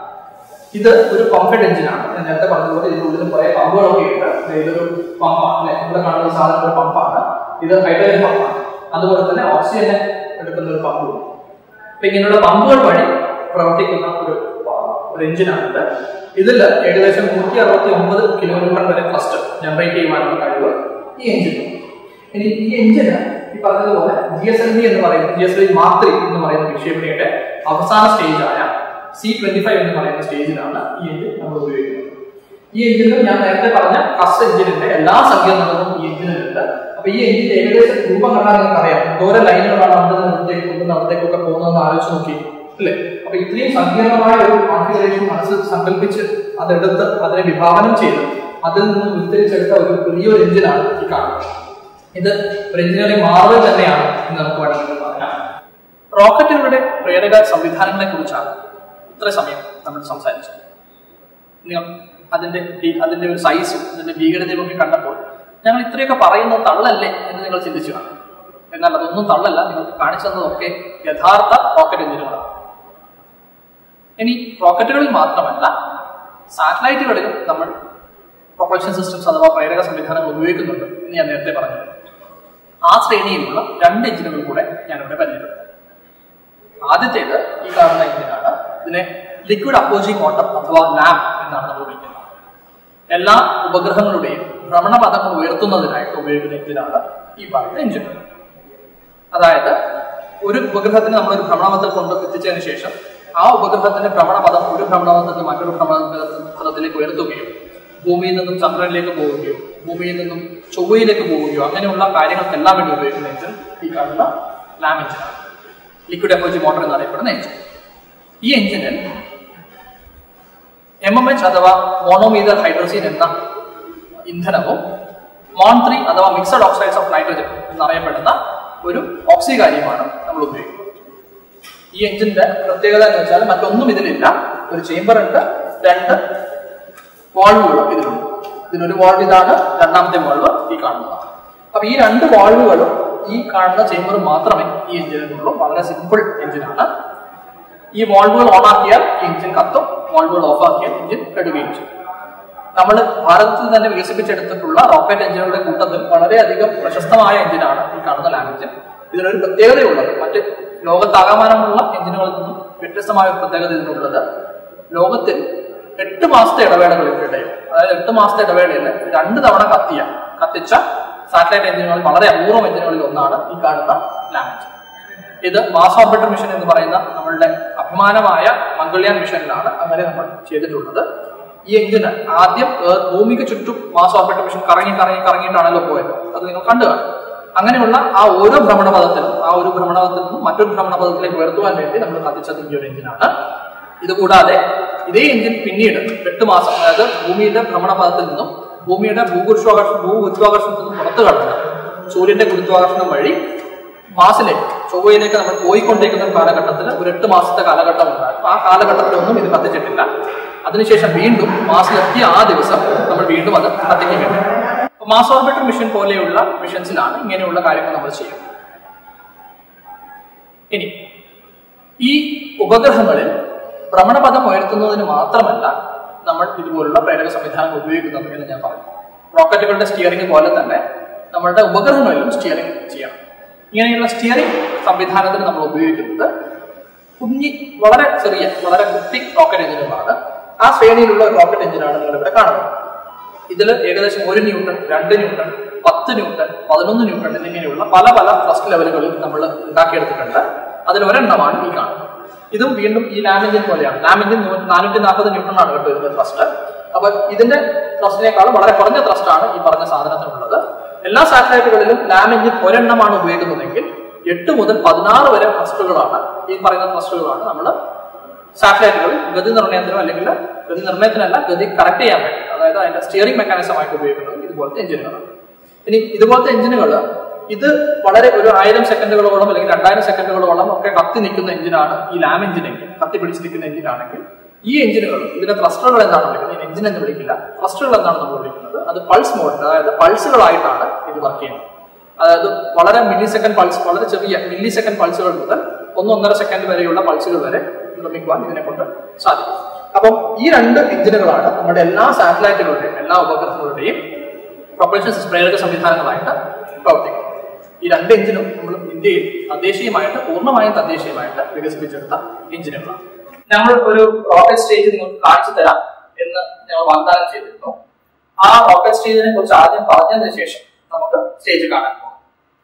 ഇത് ഒരു പമ്പഡ് എഞ്ചിനാണ് ഞാൻ നേരത്തെ പറഞ്ഞതുപോലെ ഇതിനുള്ളിൽ കുറെ പമ്പുകളൊക്കെ ഉണ്ട് ദേ ഇതൊരു പമ്പാണ് അല്ലെ ഇവിടെ കാണുന്ന സാധനം ഒരു പമ്പാണ് ഇത് ഹൈഡ്രജൻ പമ്പാണ് അതുപോലെ തന്നെ ഓക്സിജൻ എടുക്കുന്ന ഒരു പമ്പും അപ്പൊ ഇങ്ങനെയുള്ള പമ്പുകൾ വഴി പ്രവർത്തിക്കുന്ന ഒരു ഒരു എഞ്ചിനാണിത് ഇതിൽ ഏകദേശം നൂറ്റി അറുപത്തി ഒമ്പത് കിലോമീറ്റർ വരെ ക്ലസ്റ്റർ ജനറേറ്റ് ചെയ്യുവാനുള്ള കഴിവ് ഈ എഞ്ചിൻ ഇനി ഈ എഞ്ചിന് ഈ പറഞ്ഞതുപോലെ ജി എസ് എൽ വി എന്ന് പറയുന്ന ജി എസ് എൽ വി മാത്രി എന്ന് പറയുന്ന വിക്ഷേപണിയുടെ അവസാന സ്റ്റേജായ സി ട്വന്റി ഫൈവ് എന്ന് പറയുന്ന സ്റ്റേജിലാണ് ഈ എഞ്ചിൻ നമ്മൾ ഉപയോഗിക്കുന്നത് ഈ എഞ്ചിനിൽ ഞാൻ നേരത്തെ പറഞ്ഞ കസ് എഞ്ചിനിന്റെ എല്ലാ സങ്കീർണതകളും ഈ എഞ്ചിനിലുണ്ട് അപ്പൊ ഈ എഞ്ചിന്റെ ഏകദേശം രൂപം കണ്ടാൽ നിങ്ങൾക്ക് അറിയാം ഓരോ ലൈനുകളാണ് അവിടെ നിന്ന് ഇവിടത്തേക്ക് കൊണ്ടുവന്ന് അവിടത്തേക്കൊക്കെ പോകുന്നതെന്ന് ആലോചിച്ച് നോക്കി അല്ലേ അപ്പൊ ഇത്രയും സങ്കീർണമായ ഒരു കോൺഫിഗറേഷൻ മനസ്സിൽ സങ്കല്പിച്ച് അതെടുത്ത് അതിനെ വിഭാവനം ചെയ്ത് അതിൽ നിന്ന് ഉദ്ധരിച്ചെടുത്ത ഒരു വലിയൊരു എഞ്ചിനാണ് ഈ കാണുന്നത് ഇത് ഒരു എഞ്ചിനീയറിംഗ് മാർവൽ തന്നെയാണ് എന്ന് നമുക്ക് വേണമെങ്കിൽ പറയാം റോക്കറ്റുകളുടെ പ്രേരക സംവിധാനങ്ങളെ കുറിച്ചാണ് ഇത്ര സമയം നമ്മൾ സംസാരിച്ചത് നിങ്ങൾ അതിന്റെ ഈ- അതിന്റെ ഒരു സൈസും അതിന്റെ ഭീകരതയും ഒക്കെ കണ്ടപ്പോൾ ഞങ്ങൾ ഇത്രയൊക്കെ പറയുന്നത് തള്ളല്ലേ എന്ന് നിങ്ങൾ ചിന്തിച്ചു കാണും എന്നാൽ അതൊന്നും തള്ളല്ല നിങ്ങൾക്ക് കാണിച്ചു തന്നതൊക്കെ യഥാർത്ഥ റോക്കറ്റ് എഞ്ചിനുകളാണ് ഇനി റോക്കറ്റുകളിൽ മാത്രമല്ല സാറ്റലൈറ്റുകളിലും നമ്മൾ പ്രൊപ്പൽഷൻ സിസ്റ്റംസ് അഥവാ പ്രേരക സംവിധാനങ്ങൾ ഉപയോഗിക്കുന്നുണ്ട് എന്ന് ഞാൻ നേരത്തെ പറഞ്ഞു ആ ശ്രേണിയിലുള്ള രണ്ട് എഞ്ചിനുകൾ കൂടെ ഞാനിവിടെ പരിചയപ്പെടുത്താം ആദ്യത്തേത് ഈ കാണുന്ന എഞ്ചിനാണ് ഇതിനെ ലിക്വിഡ് അപ്പോസിംഗ് മോട്ടർ അഥവാ ലാം എന്നാണ് നമ്മൾ വിളിക്കുന്നത് എല്ലാ ഉപഗ്രഹങ്ങളുടെയും ഭ്രമണപഥങ്ങൾ ഉയർത്തുന്നതിനായിട്ട് ഉപയോഗിക്കുന്ന എഞ്ചിനാണ് ഈ പറയുന്ന എഞ്ചിൻ അതായത് ഒരു ഉപഗ്രഹത്തിന് നമ്മൾ ഒരു ഭ്രമണപഥത്തിൽ കൊണ്ട് എത്തിച്ചതിന് ശേഷം ആ ഉപഗ്രഹത്തിന്റെ ഭ്രമണപഥം ഒരു ഭ്രമണപഥത്തിൽ നിന്ന് മറ്റൊരു ഭ്രമണപഥത്തിലേക്ക് ഉയർത്തുകയും ഭൂമിയിൽ നിന്നും ചന്ദ്രനിലേക്ക് പോവുകയോ ഭൂമിയിൽ നിന്നും ചൊവ്വയിലേക്ക് പോവുകയോ അങ്ങനെയുള്ള കാര്യങ്ങൾക്കെല്ലാം വേണ്ടി ഉപയോഗിക്കുന്ന എഞ്ചിൻ ഈ കാണുന്ന ലാം എഞ്ചിനാണ് ലിക്വിഡ് എനർജി മോട്ടോർ എന്നറിയപ്പെടുന്ന എഞ്ചിൻ ഈ എഞ്ചിനിൽ എം എം എച്ച് അഥവാ മോണോമീതർ ഹൈഡ്രോസിൻ എന്ന ഇന്ധനവും മോൺ ത്രീ അഥവാ മിക്സഡ് ഓക്സൈഡ്സ് ഓഫ് നൈട്രജൻ എന്നറിയപ്പെടുന്ന ഒരു ഓക്സികാര്യമാണ് നമ്മൾ ഉപയോഗിക്കുന്നത് ഈ എഞ്ചിന്റെ പ്രത്യേകത എന്ന് വെച്ചാൽ മറ്റൊന്നും ഇതിലില്ല ഒരു ചേംബർ ഉണ്ട് രണ്ട് വാൾവുകളും ഇതിലുണ്ട് ഇതിനൊരു വാൾവ് ഇതാണ് രണ്ടാമത്തെ വാൾവ് ഈ കാണുന്നതാണ് അപ്പൊ ഈ രണ്ട് വാൾവുകളും ഈ കാണുന്ന ചേംബറും മാത്രമേ ഈ എഞ്ചിനിനുള്ളൂ വളരെ സിമ്പിൾ എഞ്ചിനാണ് ഈ വാൾവുകൾ ഓൺ ആക്കിയാൽ ഈ എഞ്ചിൻ കത്തും വാൾവുകൾ ഓഫ് ആക്കിയാൽ എഞ്ചിൻ കെടുകയും ചെയ്യും നമ്മൾ ഭാരതത്തിൽ തന്നെ വികസിപ്പിച്ചെടുത്തിട്ടുള്ള റോക്കറ്റ് എഞ്ചിനുകളുടെ കൂട്ടത്തിൽ വളരെയധികം പ്രശസ്തമായ എഞ്ചിനാണ് ഈ കാണുന്ന ലാം എഞ്ചിൻ ഇതിനൊരു പ്രത്യേകതയുള്ളത് മറ്റ് ലോകത്താകമാനമുള്ള എഞ്ചിനുകളിൽ നിന്നും വ്യത്യസ്തമായ ഒരു പ്രത്യേകത ഇതിനുള്ളത് ലോകത്തിൽ എട്ട് മാസത്തെ ഇടവേളകളിൽ അതായത് എട്ട് മാസത്തെ ഇടവേളയിൽ രണ്ട് തവണ കത്തിയ കത്തിച്ച സാറ്റലൈറ്റ് എഞ്ചിനുകളിൽ വളരെ അപൂർവം എഞ്ചിനുകളിൽ ഒന്നാണ് ഈ കാണുന്ന ലാം എഞ്ചിൻ ഇത് മാസ് ഓർബിറ്റർ മിഷൻ എന്ന് പറയുന്ന നമ്മളുടെ അഭിമാനമായ മംഗൾയാൻ മിഷനിലാണ് അങ്ങനെ നമ്മൾ ചെയ്തിട്ടുള്ളത് ഈ എഞ്ചിന് ആദ്യം ഏർ- ഭൂമിക്ക് ചുറ്റും മാസ് ഓർബിറ്റർ മിഷൻ കറങ്ങി കറങ്ങി കറങ്ങിയിട്ടാണല്ലോ പോയത് അത് നിങ്ങൾ കണ്ടു കാണും അങ്ങനെയുള്ള ആ ഓരോ ഭ്രമണപഥത്തിലും ആ ഒരു ഭ്രമണപഥത്തിൽ നിന്നും മറ്റൊരു ഭ്രമണപഥത്തിലേക്ക് ഉയർത്തുവാൻ വേണ്ടി നമ്മൾ കത്തിച്ചത് ഈ ഒരു എഞ്ചിനാണ് ഇതുകൂടാതെ ഇതേ എഞ്ചിൻ പിന്നീട് എട്ട് മാസം അതായത് ഭൂമിയുടെ ഭ്രമണപഥത്തിൽ നിന്നും ഭൂമിയുടെ ഭൂഗുരുത്വാകർഷ ഭൂഗുരുത്വാകർഷണത്തിൽ നിന്നും പുറത്തു കടന്ന് സൂര്യന്റെ ഗുരുത്വാകർഷണം വഴി മാസിലേക്ക് ചൊവ്വയിലേക്ക് നമ്മൾ പോയിക്കൊണ്ടിരിക്കുന്ന ഒരു കാലഘട്ടത്തിൽ ഒരു എട്ട് മാസത്തെ കാലഘട്ടം ഉണ്ടായിരുന്നു ആ കാലഘട്ടത്തിലൊന്നും ഇത് കത്തിച്ചിട്ടില്ല അതിനുശേഷം വീണ്ടും മാസിലെത്തിയ ആ ദിവസം നമ്മൾ വീണ്ടും അത് കത്തിക്കുകയുണ്ട് അപ്പൊ മാസ് ഓർബിറ്റർ മിഷൻ പോലെയുള്ള മിഷൻസിലാണ് ഇങ്ങനെയുള്ള കാര്യങ്ങൾ നമ്മൾ ചെയ്യുന്നത് ഇനി ഈ ഉപഗ്രഹങ്ങളിൽ ഭ്രമണപഥം ഉയർത്തുന്നതിന് മാത്രമല്ല നമ്മൾ ഇതുപോലുള്ള പ്രേരക സംവിധാനം ഉപയോഗിക്കുന്നത് എന്ന് ഞാൻ പറഞ്ഞു റോക്കറ്റുകളുടെ സ്റ്റിയറിംഗ് പോലെ തന്നെ നമ്മളുടെ ഉപഗ്രഹങ്ങളിലും സ്റ്റിയറിംഗ് ചെയ്യണം ഇങ്ങനെയുള്ള സ്റ്റിയറിംഗ് സംവിധാനത്തിന് നമ്മൾ ഉപയോഗിക്കുന്നത് കുഞ്ഞി വളരെ ചെറിയ വളരെ കുട്ടി റോക്കറ്റ് എഞ്ചിനുകളാണ് ആ ശ്രേണിയിലുള്ള ഒരു റോക്കറ്റ് എഞ്ചിനാണ് നിങ്ങൾ ഇവിടെ കാണുന്നത് ഇതിൽ ഏകദേശം ഒരു ന്യൂട്ടൺ രണ്ട് ന്യൂട്ടൺ പത്ത് ന്യൂട്ടൺ പതിനൊന്ന് ന്യൂട്ടൺ എന്നിങ്ങനെയുള്ള പല പല ട്രസ്റ്റ് ലെവലുകളിൽ നമ്മൾ ഉണ്ടാക്കിയെടുത്തിട്ടുണ്ട് അതിൽ ഒരെണ്ണമാണ് ഈ കാണുന്നത് ഇതും വീണ്ടും ഈ ലാം എഞ്ചിൻ പോലെയാണ് ലാം എഞ്ചിൻ നാനൂറ്റി നാൽപ്പത് ന്യൂട്ടൺ ആണ് കേട്ടോ ഇതിന്റെ ട്രസ്റ്റ് അപ്പൊ ഇതിന്റെ ട്രസ്റ്റിനേക്കാളും വളരെ കുറഞ്ഞ ട്രസ്റ്റ് ആണ് ഈ പറഞ്ഞ സാധനത്തിനുള്ളത് എല്ലാ സാറ്റലൈറ്റുകളിലും ലാം എഞ്ചിൻ ഒരെണ്ണമാണ് ഉപയോഗിക്കുന്നതെങ്കിൽ എട്ട് മുതൽ പതിനാറ് വരെ ട്രസ്റ്റുകളാണ് ഈ പറയുന്ന ട്രസ്റ്റുകളാണ് നമ്മൾ സാറ്റലൈറ്റുകൾ ഗതി നിർണ്ണയത്തിനോ അല്ലെങ്കിൽ ഗതി നിർണ്ണയത്തിനല്ല ഗതി കറക്റ്റ് ചെയ്യാൻ വേണ്ടി അതായത് അതിന്റെ സ്റ്റിയറിംഗ് മെക്കാനിസം ആയിട്ട് ഉപയോഗിക്കുന്നത് ഇതുപോലത്തെ എഞ്ചിനുകളാണ് ഇനി ഇതുപോലത്തെ എഞ്ചിനുകൾ ഇത് വളരെ ഒരു ആയിരം സെക്കൻഡുകളോളം അല്ലെങ്കിൽ രണ്ടായിരം സെക്കൻഡുകളോളം ഒക്കെ കത്തി നിൽക്കുന്ന എഞ്ചിനാണ് ഈ ലാം എഞ്ചിനെങ്കിൽ കത്തി പിടിച്ച് നിൽക്കുന്ന എഞ്ചിനാണെങ്കിൽ ഈ എഞ്ചിനുകൾ ഇതിന്റെ ത്രസ്റ്ററുകൾ എന്താണ് വിളിക്കുന്നത് ഈ എഞ്ചിൻ എന്ന് വിളിക്കില്ല ത്രസ്റ്ററുകൾ എന്താണ് നമ്മൾ വിളിക്കുന്നത് അത് പൾസ് മോഡിൽ അതായത് പൾസുകളായിട്ടാണ് ഇത് വർക്ക് ചെയ്യുന്നത് അതായത് വളരെ മില്ലി സെക്കൻഡ് പൾസ് വളരെ ചെറിയ മില്ലി സെക്കൻഡ് പൾസുകൾ മുതൽ ഒന്നൊന്നര സെക്കൻഡ് വരെയുള്ള പൾസുകൾ വരെ നിർമ്മിക്കുവാൻ ഇതിനെ കൊണ്ട് സാധിക്കും അപ്പം ഈ രണ്ട് എഞ്ചിനുകളാണ് നമ്മുടെ എല്ലാ സാറ്റലൈറ്റുകളുടെയും എല്ലാ ഉപഗ്രഹങ്ങളുടെയും പ്രൊപ്പൽഷൻ പ്രേരക സംവിധാനങ്ങളായിട്ട് പ്രവർത്തിക്കുന്നത് ഈ രണ്ട് എഞ്ചിനും നമ്മൾ ഇന്ത്യയിൽ തദ്ദേശീയമായിട്ട് പൂർണ്ണമായും തദ്ദേശീയമായിട്ട് വികസിപ്പിച്ചെടുത്ത എഞ്ചിനുകളാണ് ഞങ്ങൾ ഒരു റോക്കറ്റ് സ്റ്റേജ് നിങ്ങൾക്ക് കാണിച്ചു തരാം എന്ന് ഞങ്ങൾ വാഗ്ദാനം ചെയ്തിരുന്നു ആ റോക്കറ്റ് സ്റ്റേജിനെ കുറിച്ച് ആദ്യം പറഞ്ഞതിന് ശേഷം നമുക്ക് സ്റ്റേജ് കാണാൻ പോകാം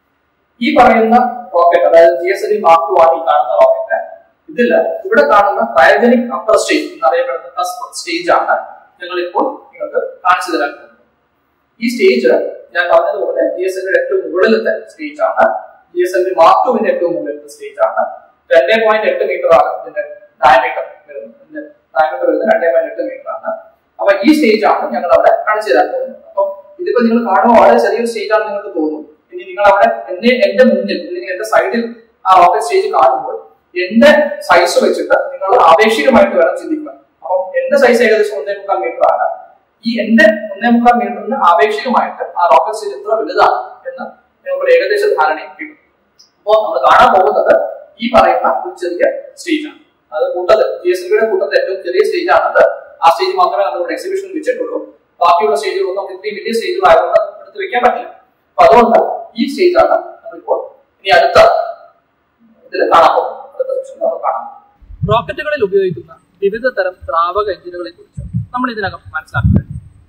ഈ പറയുന്ന റോക്കറ്റ് അതായത് G S L mark two ആണ് ഈ കാണുന്ന റോക്കറ്റ് ഇതിൽ ഇവിടെ കാണുന്ന ക്രയോജനിക് അപ്പർ സ്റ്റേജ് എന്നറിയപ്പെടുന്ന ഫസ്റ്റ് സ്റ്റേജ് ആണ് ഞങ്ങൾ ഇപ്പോൾ നിങ്ങൾക്ക് കാണിച്ചു തരാൻ പോകുന്നത് ഈ സ്റ്റേജ് ഞാൻ പറഞ്ഞതുപോലെ ജി എസ് എല്ലിന്റെ ഏറ്റവും മുകളിലത്തെ സ്റ്റേജ് ആണ് ജി എസ് എല്ലിന്റെ മാർക്ക് ടുവിന്റെ ഏറ്റവും മുകളിലത്തെ സ്റ്റേജ് ആണ് രണ്ടേ പോയിന്റ് എട്ട് മീറ്റർ ആണ് ഇതിന്റെ ഡയമീറ്റർ വരുന്നത് ഇതിന്റെ ഡയമീറ്റർ വരുന്നത് രണ്ടേ പോയിന്റ് എട്ട് മീറ്റർ ആണ് അപ്പൊ ഈ സ്റ്റേജ് ആണ് ഞങ്ങൾ അവിടെ കാണിച്ചു തരാൻ പോകുന്നത് അപ്പൊ ഇതിപ്പോ നിങ്ങൾ കാണുമ്പോൾ വളരെ ചെറിയൊരു സ്റ്റേജ് ആണെന്ന് നിങ്ങൾക്ക് തോന്നും ഇനി നിങ്ങൾ അവിടെ എന്റെ എന്റെ മുന്നിൽ അല്ലെങ്കിൽ എന്റെ സൈഡിൽ ആ റോക്കറ്റ് സ്റ്റേജ് കാണുമ്പോൾ എന്റെ സൈസ് വെച്ചിട്ട് നിങ്ങൾ ആപേക്ഷികമായിട്ട് വേണം ചിന്തിക്കാൻ അപ്പം എന്റെ സൈസ് ഏകദേശം ഒന്നേ മുക്കാൽ മീറ്റർ ആണ് ഈ എന്റെ ഒന്നേ മുക്കാൽ മീറ്ററിന് ആപേക്ഷികമായിട്ട് ആ റോക്കറ്റ് സ്റ്റേജ് എത്ര വലുതാണ് എന്ന് നിങ്ങൾക്ക് ഒരു ഏകദേശ ധാരണയും കിട്ടും അപ്പോൾ നമ്മൾ കാണാൻ പോകുന്നത് ഈ പറയുന്ന ഒരു ചെറിയ സ്റ്റേജ് ആണ് അത് കൂട്ടത്തിൽ ജി എസ് ബിയുടെ കൂട്ടത്തിൽ ഏറ്റവും ചെറിയ സ്റ്റേജ് ആണത് ആ സ്റ്റേജ് മാത്രമേ നമ്മുടെ എക്സിബിഷനിൽ വെച്ചിട്ടുള്ളൂ ബാക്കിയുള്ള സ്റ്റേജുകളൊന്നും നമുക്ക് ഇത്രയും വലിയ സ്റ്റേജുകളായതുകൊണ്ട് എടുത്ത് വെക്കാൻ പറ്റില്ല അപ്പൊ അതുകൊണ്ട് ഈ സ്റ്റേജ് ആണ് നമ്മളിപ്പോൾ ഇനി അടുത്ത ഇതിൽ കാണാൻ പോകുന്നത് അടുത്ത സെക്ഷനിൽ നമ്മൾ കാണാൻ പോകും റോക്കറ്റുകളിൽ ഉപയോഗിക്കുന്ന വിവിധ തരം ദ്രാവക എഞ്ചിനുകളെ കുറിച്ച് നമ്മൾ ഇതിനകം മനസ്സിലാക്കി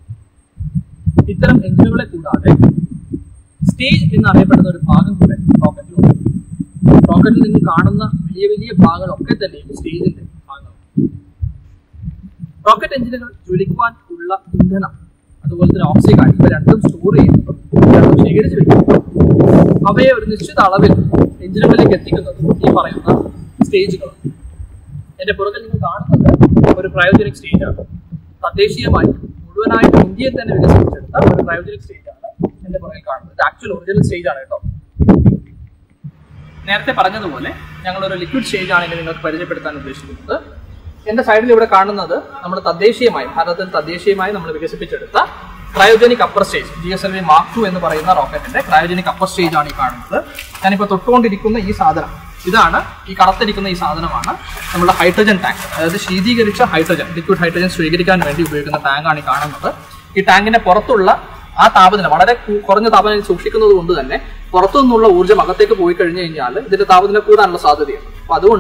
ഇത്തരം എഞ്ചിനുകളെ കൂടാതെ സ്റ്റേജ് എന്നറിയപ്പെടുന്ന ഒരു ഭാഗം കൂടെ റോക്കറ്റിലുണ്ട് റോക്കറ്റിൽ നിങ്ങൾ കാണുന്ന വലിയ വലിയ ഭാഗങ്ങളൊക്കെ തന്നെയും സ്റ്റേജിന്റെ ഭാഗമാണ് റോക്കറ്റ് എഞ്ചിനുകൾ ജ്വലിക്കുവാൻ ഉള്ള ഇന്ധനം അതുപോലെ തന്നെ ഓക്സിജൻ ഇവ രണ്ടും സ്റ്റോർ ചെയ്യുന്നതും രണ്ടും ശേഖരിച്ചു വെക്കുന്നതും അവയെ ഒരു നിശ്ചിത അളവിൽ എഞ്ചിനുകളിലേക്ക് എത്തിക്കുന്നതും ഈ പറയുന്ന സ്റ്റേജുകളാണ് എന്റെ പുറകിൽ നിങ്ങൾ കാണുന്നത് ഒരു ക്രയോജനിക് സ്റ്റേജ് ആണ് തദ്ദേശീയമായി മുഴുവനായിട്ട് ഇന്ത്യയിൽ തന്നെ വികസിപ്പിച്ചെടുത്ത ഒരു ക്രയോജനിക് സ്റ്റേജ് ആണ് എന്റെ പുറകിൽ കാണുന്നത് ഇത് ആക്ച്വൽ ഒറിജിനൽ സ്റ്റേജ് ആണ് കേട്ടോ നേരത്തെ പറഞ്ഞതുപോലെ ഞങ്ങൾ ഒരു ലിക്വിഡ് സ്റ്റേജ് ആണ് ഇനി നിങ്ങൾക്ക് പരിചയപ്പെടുത്താൻ ഉദ്ദേശിക്കുന്നത് എന്റെ സൈഡിൽ ഇവിടെ കാണുന്നത് നമ്മൾ തദ്ദേശീയമായി ഭാരതത്തിൽ തദ്ദേശീയമായി നമ്മൾ വികസിപ്പിച്ചെടുത്ത cryogenic upper stage G S L V mark two എന്ന് പറയുന്ന റോക്കറ്റിന്റെ ക്രയോജനിക് അപ്പർ സ്റ്റേജ് ആണ് ഈ കാണുന്നത് ഞാനിപ്പോൾ തൊട്ടുകൊണ്ടിരിക്കുന്ന ഈ സാധനം ഇതാണ് ഈ കറുത്തിരിക്കുന്ന ഈ സാധനമാണ് നമ്മുടെ ഹൈഡ്രജൻ ടാങ്ക് അതായത് ശീതീകരിച്ച ഹൈഡ്രജൻ ലിക്വിഡ് ഹൈഡ്രജൻ സ്വീകരിക്കാൻ വേണ്ടി ഉപയോഗിക്കുന്ന ടാങ്കാണ് ഈ കാണുന്നത് ഈ ടാങ്കിന്റെ പുറത്തുള്ള ആ താപനില വളരെ കു- കുറഞ്ഞ താപനില സൂക്ഷിക്കുന്നത് കൊണ്ട് തന്നെ പുറത്തു നിന്നുള്ള ഊർജ്ജം അകത്തേക്ക് പോയി കഴിഞ്ഞു കഴിഞ്ഞാൽ ഇതിന്റെ താപനില കൂടാനുള്ള സാധ്യതയുണ്ട് അപ്പൊ അതുകൊണ്ട്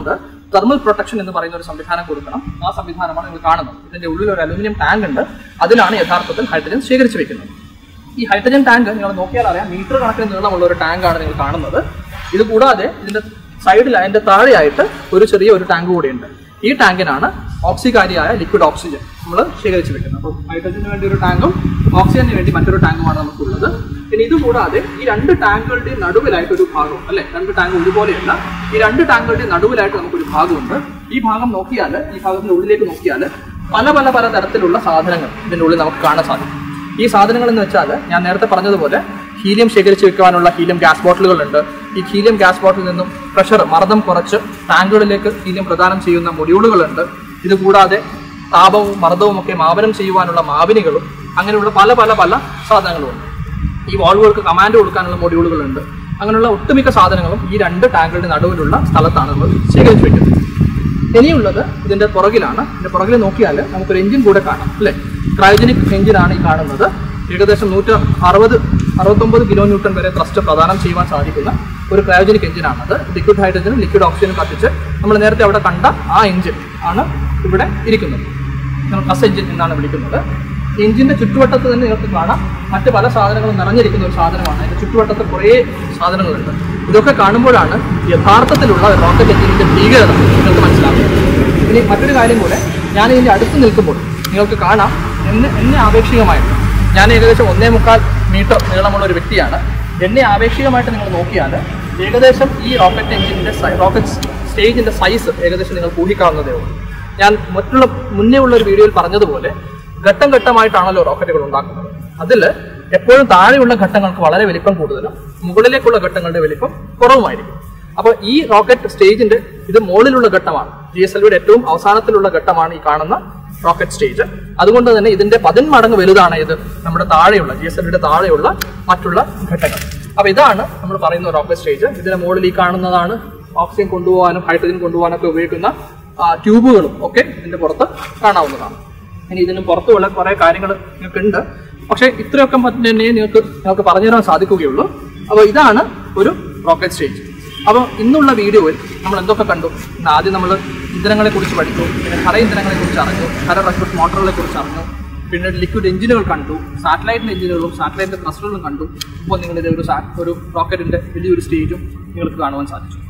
തെർമൽ പ്രൊട്ടക്ഷൻ എന്ന് പറയുന്ന ഒരു സംവിധാനം കൊടുക്കണം ആ സംവിധാനമാണ് നിങ്ങൾ കാണുന്നത് ഇതിന്റെ ഉള്ളിൽ ഒരു അലുമിനിയം ടാങ്ക് ഉണ്ട് അതിലാണ് യഥാർത്ഥത്തിൽ ഹൈഡ്രജൻ ശേഖരിച്ചു വെക്കുന്നത് ഈ ഹൈഡ്രജൻ ടാങ്ക് നിങ്ങൾ നോക്കിയാൽ അറിയാം മീറ്റർ കണക്കിന് നീളമുള്ള ഒരു ടാങ്കാണ് നിങ്ങൾ കാണുന്നത് ഇത് കൂടാതെ ഇതിന്റെ സൈഡിൽ അതിന്റെ താഴെയായിട്ട് ഒരു ചെറിയ ഒരു ടാങ്ക് കൂടിയുണ്ട് ഈ ടാങ്കിനാണ് ഓക്സികാരിയായ ലിക്വിഡ് ഓക്സിജൻ നമ്മൾ ശേഖരിച്ചു വെക്കുന്നത് അപ്പോൾ ഹൈഡ്രജന് വേണ്ടി ഒരു ടാങ്കും ഓക്സിജന് വേണ്ടി മറ്റൊരു ടാങ്കുമാണ് നമുക്കുള്ളത് പിന്നെ ഇത് കൂടാതെ ഈ രണ്ട് ടാങ്കുകളുടെയും നടുവിലായിട്ട് ഒരു ഭാഗം അല്ലെ രണ്ട് ടാങ്ക് ഒരുപോലെയല്ല ഈ രണ്ട് ടാങ്കുകളുടെയും നടുവിലായിട്ട് നമുക്കൊരു ഭാഗമുണ്ട് ഈ ഭാഗം നോക്കിയാൽ ഈ ഭാഗത്തിന്റെ ഉള്ളിലേക്ക് നോക്കിയാൽ പല പല പല തരത്തിലുള്ള സാധനങ്ങൾ ഇതിന്റെ ഉള്ളിൽ നമുക്ക് കാണാൻ സാധിക്കും ഈ സാധനങ്ങൾ എന്ന് വെച്ചാൽ ഞാൻ നേരത്തെ പറഞ്ഞതുപോലെ ഹീലിയം ശേഖരിച്ച് വെക്കാനുള്ള ഹീലിയം ഗ്യാസ് ബോട്ടിലുകളുണ്ട് ഈ ഹീലിയം ഗ്യാസ് ബോട്ടിൽ നിന്നും പ്രഷർ മർദ്ദം കുറച്ച് ടാങ്കുകളിലേക്ക് ഹീലിയം പ്രദാനം ചെയ്യുന്ന മൊഡ്യൂളുകളുണ്ട് ഇത് കൂടാതെ താപവും മർദ്ദവും ഒക്കെ മാപനം ചെയ്യുവാനുള്ള മാപിനികളും അങ്ങനെയുള്ള പല പല പല സാധനങ്ങളുമുണ്ട് ഈ വാൾവുകൾക്ക് കമാൻഡ് കൊടുക്കാനുള്ള മൊഡ്യൂളുകളുണ്ട് അങ്ങനെയുള്ള ഒട്ടുമിക്ക സാധനങ്ങളും ഈ രണ്ട് ടാങ്കുകളുടെ നടുവിലുള്ള സ്ഥലത്താണ് നമ്മൾ ശേഖരിച്ചു വെക്കുന്നത് ഇനിയുള്ളത് ഇതിന്റെ പുറകിലാണ് ഇതിന്റെ പുറകിൽ നോക്കിയാൽ നമുക്കൊരു എഞ്ചിൻ കൂടെ കാണാം അല്ലെ ക്രയോജനിക് എഞ്ചിനാണ് ഈ കാണുന്നത് ഏകദേശം നൂറ്റ അറുപത് അറുപത്തൊമ്പത് കിലോ ന്യൂട്ടൺ വരെ ത്രസ്റ്റ് പ്രദാനം ചെയ്യുവാൻ സാധിക്കുന്ന ഒരു ക്രയോജനിക് എഞ്ചിനാണത് ലിക്വിഡ് ഹൈഡ്രജനും ലിക്വിഡ് ഓക്സിജനും കത്തിച്ച് നമ്മൾ നേരത്തെ അവിടെ കണ്ട ആ എഞ്ചിൻ ആണ് ഇവിടെ ഇരിക്കുന്നത് നമ്മൾ കസ് എഞ്ചിൻ എന്നാണ് വിളിക്കുന്നത് എഞ്ചിന്റെ ചുറ്റുവട്ടത്ത് തന്നെ നിങ്ങൾക്ക് കാണാം മറ്റ് പല സാധനങ്ങളും നിറഞ്ഞിരിക്കുന്ന ഒരു സാധനമാണ് അതിന്റെ ചുറ്റുവട്ടത്ത് കുറേ സാധനങ്ങളുണ്ട് ഇതൊക്കെ കാണുമ്പോഴാണ് യഥാർത്ഥത്തിലുള്ള റോക്കറ്റ് എഞ്ചിനിന്റെ ഭീകരത നിങ്ങൾക്ക് മനസ്സിലാകുന്നത് ഇനി മറ്റൊരു കാര്യം കൂടെ ഞാൻ ഇതിന്റെ അടുത്ത് നിൽക്കുമ്പോൾ നിങ്ങൾക്ക് കാണാം എന്നെ എന്നെ ആപേക്ഷികമായിട്ട് ഞാൻ ഏകദേശം ഒന്നേ മുക്കാൽ മീറ്റർ നീളമുള്ള ഒരു വ്യക്തിയാണ് എന്നെ ആപേക്ഷികമായിട്ട് നിങ്ങൾ നോക്കിയാൽ ഏകദേശം ഈ റോക്കറ്റ് എഞ്ചിനിന്റെ റോക്കറ്റ് സ്റ്റേജിന്റെ സൈസ് ഏകദേശം നിങ്ങൾക്ക് ഊഹിക്കാവുന്നതേ ഉള്ളൂ ഞാൻ മറ്റുള്ള മുന്നേ ഉള്ള ഒരു വീഡിയോയിൽ പറഞ്ഞതുപോലെ ഘട്ടം ഘട്ടമായിട്ടാണല്ലോ റോക്കറ്റുകൾ ഉണ്ടാക്കുന്നത് അതിൽ എപ്പോഴും താഴെയുള്ള ഘട്ടങ്ങൾക്ക് വളരെ വലിപ്പം കൂടുതലും മുകളിലേക്കുള്ള ഘട്ടങ്ങളുടെ വലിപ്പം കുറവുമായിരിക്കും അപ്പോൾ ഈ റോക്കറ്റ് സ്റ്റേജിന്റെ ഇത് മുകളിലുള്ള ഘട്ടമാണ് ജി എസ് എൽ വിയുടെ ഏറ്റവും അവസാനത്തിലുള്ള ഘട്ടമാണ് ഈ കാണുന്ന റോക്കറ്റ് സ്റ്റേജ് അതുകൊണ്ട് തന്നെ ഇതിന്റെ പതിന്മടങ്ങ് വലുതാണ് ഇത് നമ്മുടെ താഴെയുള്ള ജി എസ് എൽ വിയുടെ താഴെയുള്ള മറ്റുള്ള ഘട്ടങ്ങൾ അപ്പൊ ഇതാണ് നമ്മൾ പറയുന്ന റോക്കറ്റ് സ്റ്റേജ് ഇതിന്റെ മുകളിൽ ഈ കാണുന്നതാണ് ഓക്സിജൻ കൊണ്ടുപോകാനും ഹൈഡ്രജൻ കൊണ്ടുപോകാനും ഒക്കെ ഉപയോഗിക്കുന്ന ആ, ട്യൂബുകളും ഒക്കെ ഇതിന്റെ പുറത്ത് കാണാവുന്നതാണ് ഇനി ഇതിന് പുറത്തുള്ള കുറെ കാര്യങ്ങൾ നിങ്ങൾക്കുണ്ട് പക്ഷേ ഇത്രയൊക്കെ തന്നെ നിങ്ങൾക്ക് നിങ്ങൾക്ക് പറഞ്ഞു തരാൻ സാധിക്കുകയുള്ളൂ അപ്പോൾ ഇതാണ് ഒരു റോക്കറ്റ് സ്റ്റേജ് അപ്പോൾ ഇന്നുള്ള വീഡിയോയിൽ നമ്മൾ എന്തൊക്കെ കണ്ടു ഇന്ന് ആദ്യം നമ്മൾ ഇന്ധനങ്ങളെ കുറിച്ച് പഠിച്ചു പിന്നെ ഖര ഇന്ധനങ്ങളെ കുറിച്ച് അറിഞ്ഞു ഖര റെക്രൂട്ട് മോട്ടറുകളെ കുറിച്ച് അറിഞ്ഞു പിന്നെ ലിക്വിഡ് എഞ്ചിനുകൾ കണ്ടു സാറ്റലൈറ്റിന്റെ എഞ്ചിനുകളും സാറ്റലൈറ്റിന്റെ ത്രസ്റ്ററുകളും കണ്ടു ഇപ്പോൾ നിങ്ങളിത് ഒരു സാ- ഒരു റോക്കറ്റിന്റെ വലിയൊരു സ്റ്റേജും നിങ്ങൾക്ക് കാണുവാൻ സാധിച്ചു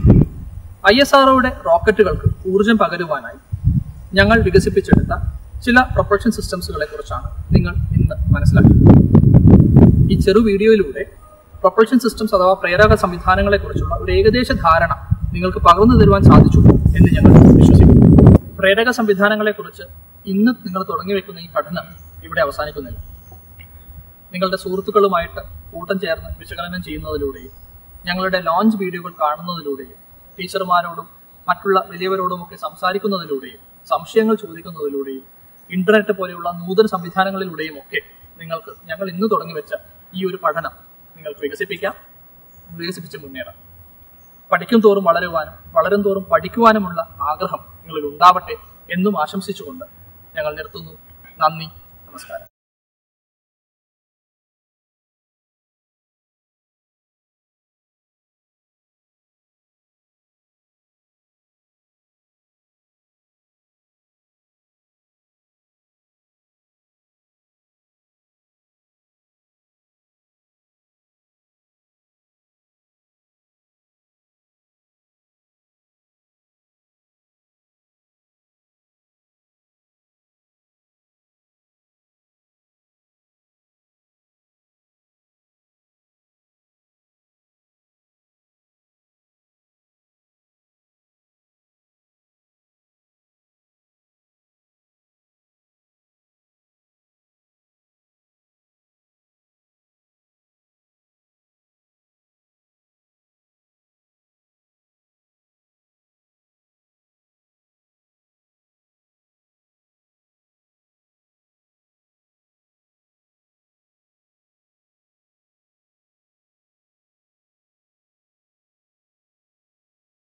ഐ എസ് ആർഒയുടെ റോക്കറ്റുകൾക്ക് ഊർജം പകരുവാനായി ഞങ്ങൾ വികസിപ്പിച്ചെടുത്ത ചില പ്രൊപ്പൽഷൻ സിസ്റ്റംസുകളെ കുറിച്ചാണ് നിങ്ങൾ ഇന്ന് മനസ്സിലാക്കുന്നത് ഈ ചെറു വീഡിയോയിലൂടെ പ്രൊപ്പൽഷൻ സിസ്റ്റംസ് അഥവാ പ്രേരക സംവിധാനങ്ങളെ കുറിച്ചുള്ള ഒരു ഏകദേശ ധാരണ നിങ്ങൾക്ക് പകർന്നു തരുവാൻ സാധിച്ചു എന്ന് ഞങ്ങൾ വിശ്വസിക്കുന്നു പ്രേരക സംവിധാനങ്ങളെ കുറിച്ച് ഇന്ന് നിങ്ങൾ തുടങ്ങി വെക്കുന്ന ഈ പഠനം ഇവിടെ അവസാനിക്കുന്നില്ല നിങ്ങളുടെ സുഹൃത്തുക്കളുമായിട്ട് കൂട്ടം ചേർന്ന് വിശകലനം ചെയ്യുന്നതിലൂടെയും ഞങ്ങളുടെ ലോഞ്ച് വീഡിയോകൾ കാണുന്നതിലൂടെയും ടീച്ചർമാരോടും മറ്റുള്ള വലിയവരോടുമൊക്കെ സംസാരിക്കുന്നതിലൂടെയും സംശയങ്ങൾ ചോദിക്കുന്നതിലൂടെയും ഇന്റർനെറ്റ് പോലെയുള്ള നൂതന സംവിധാനങ്ങളിലൂടെയും ഒക്കെ നിങ്ങൾക്ക് ഞങ്ങൾ ഇന്ന് തുടങ്ങി വെച്ച ഈ ഒരു പഠനം നിങ്ങൾക്ക് വികസിപ്പിക്കാം വികസിപ്പിച്ച് മുന്നേറാം പഠിക്കും തോറും വളരുവാനും വളരും തോറും പഠിക്കുവാനുമുള്ള ആഗ്രഹം നിങ്ങളിൽ ഉണ്ടാവട്ടെ എന്നും ആശംസിച്ചുകൊണ്ട് ഞങ്ങൾ നിർത്തുന്നു നന്ദി നമസ്കാരം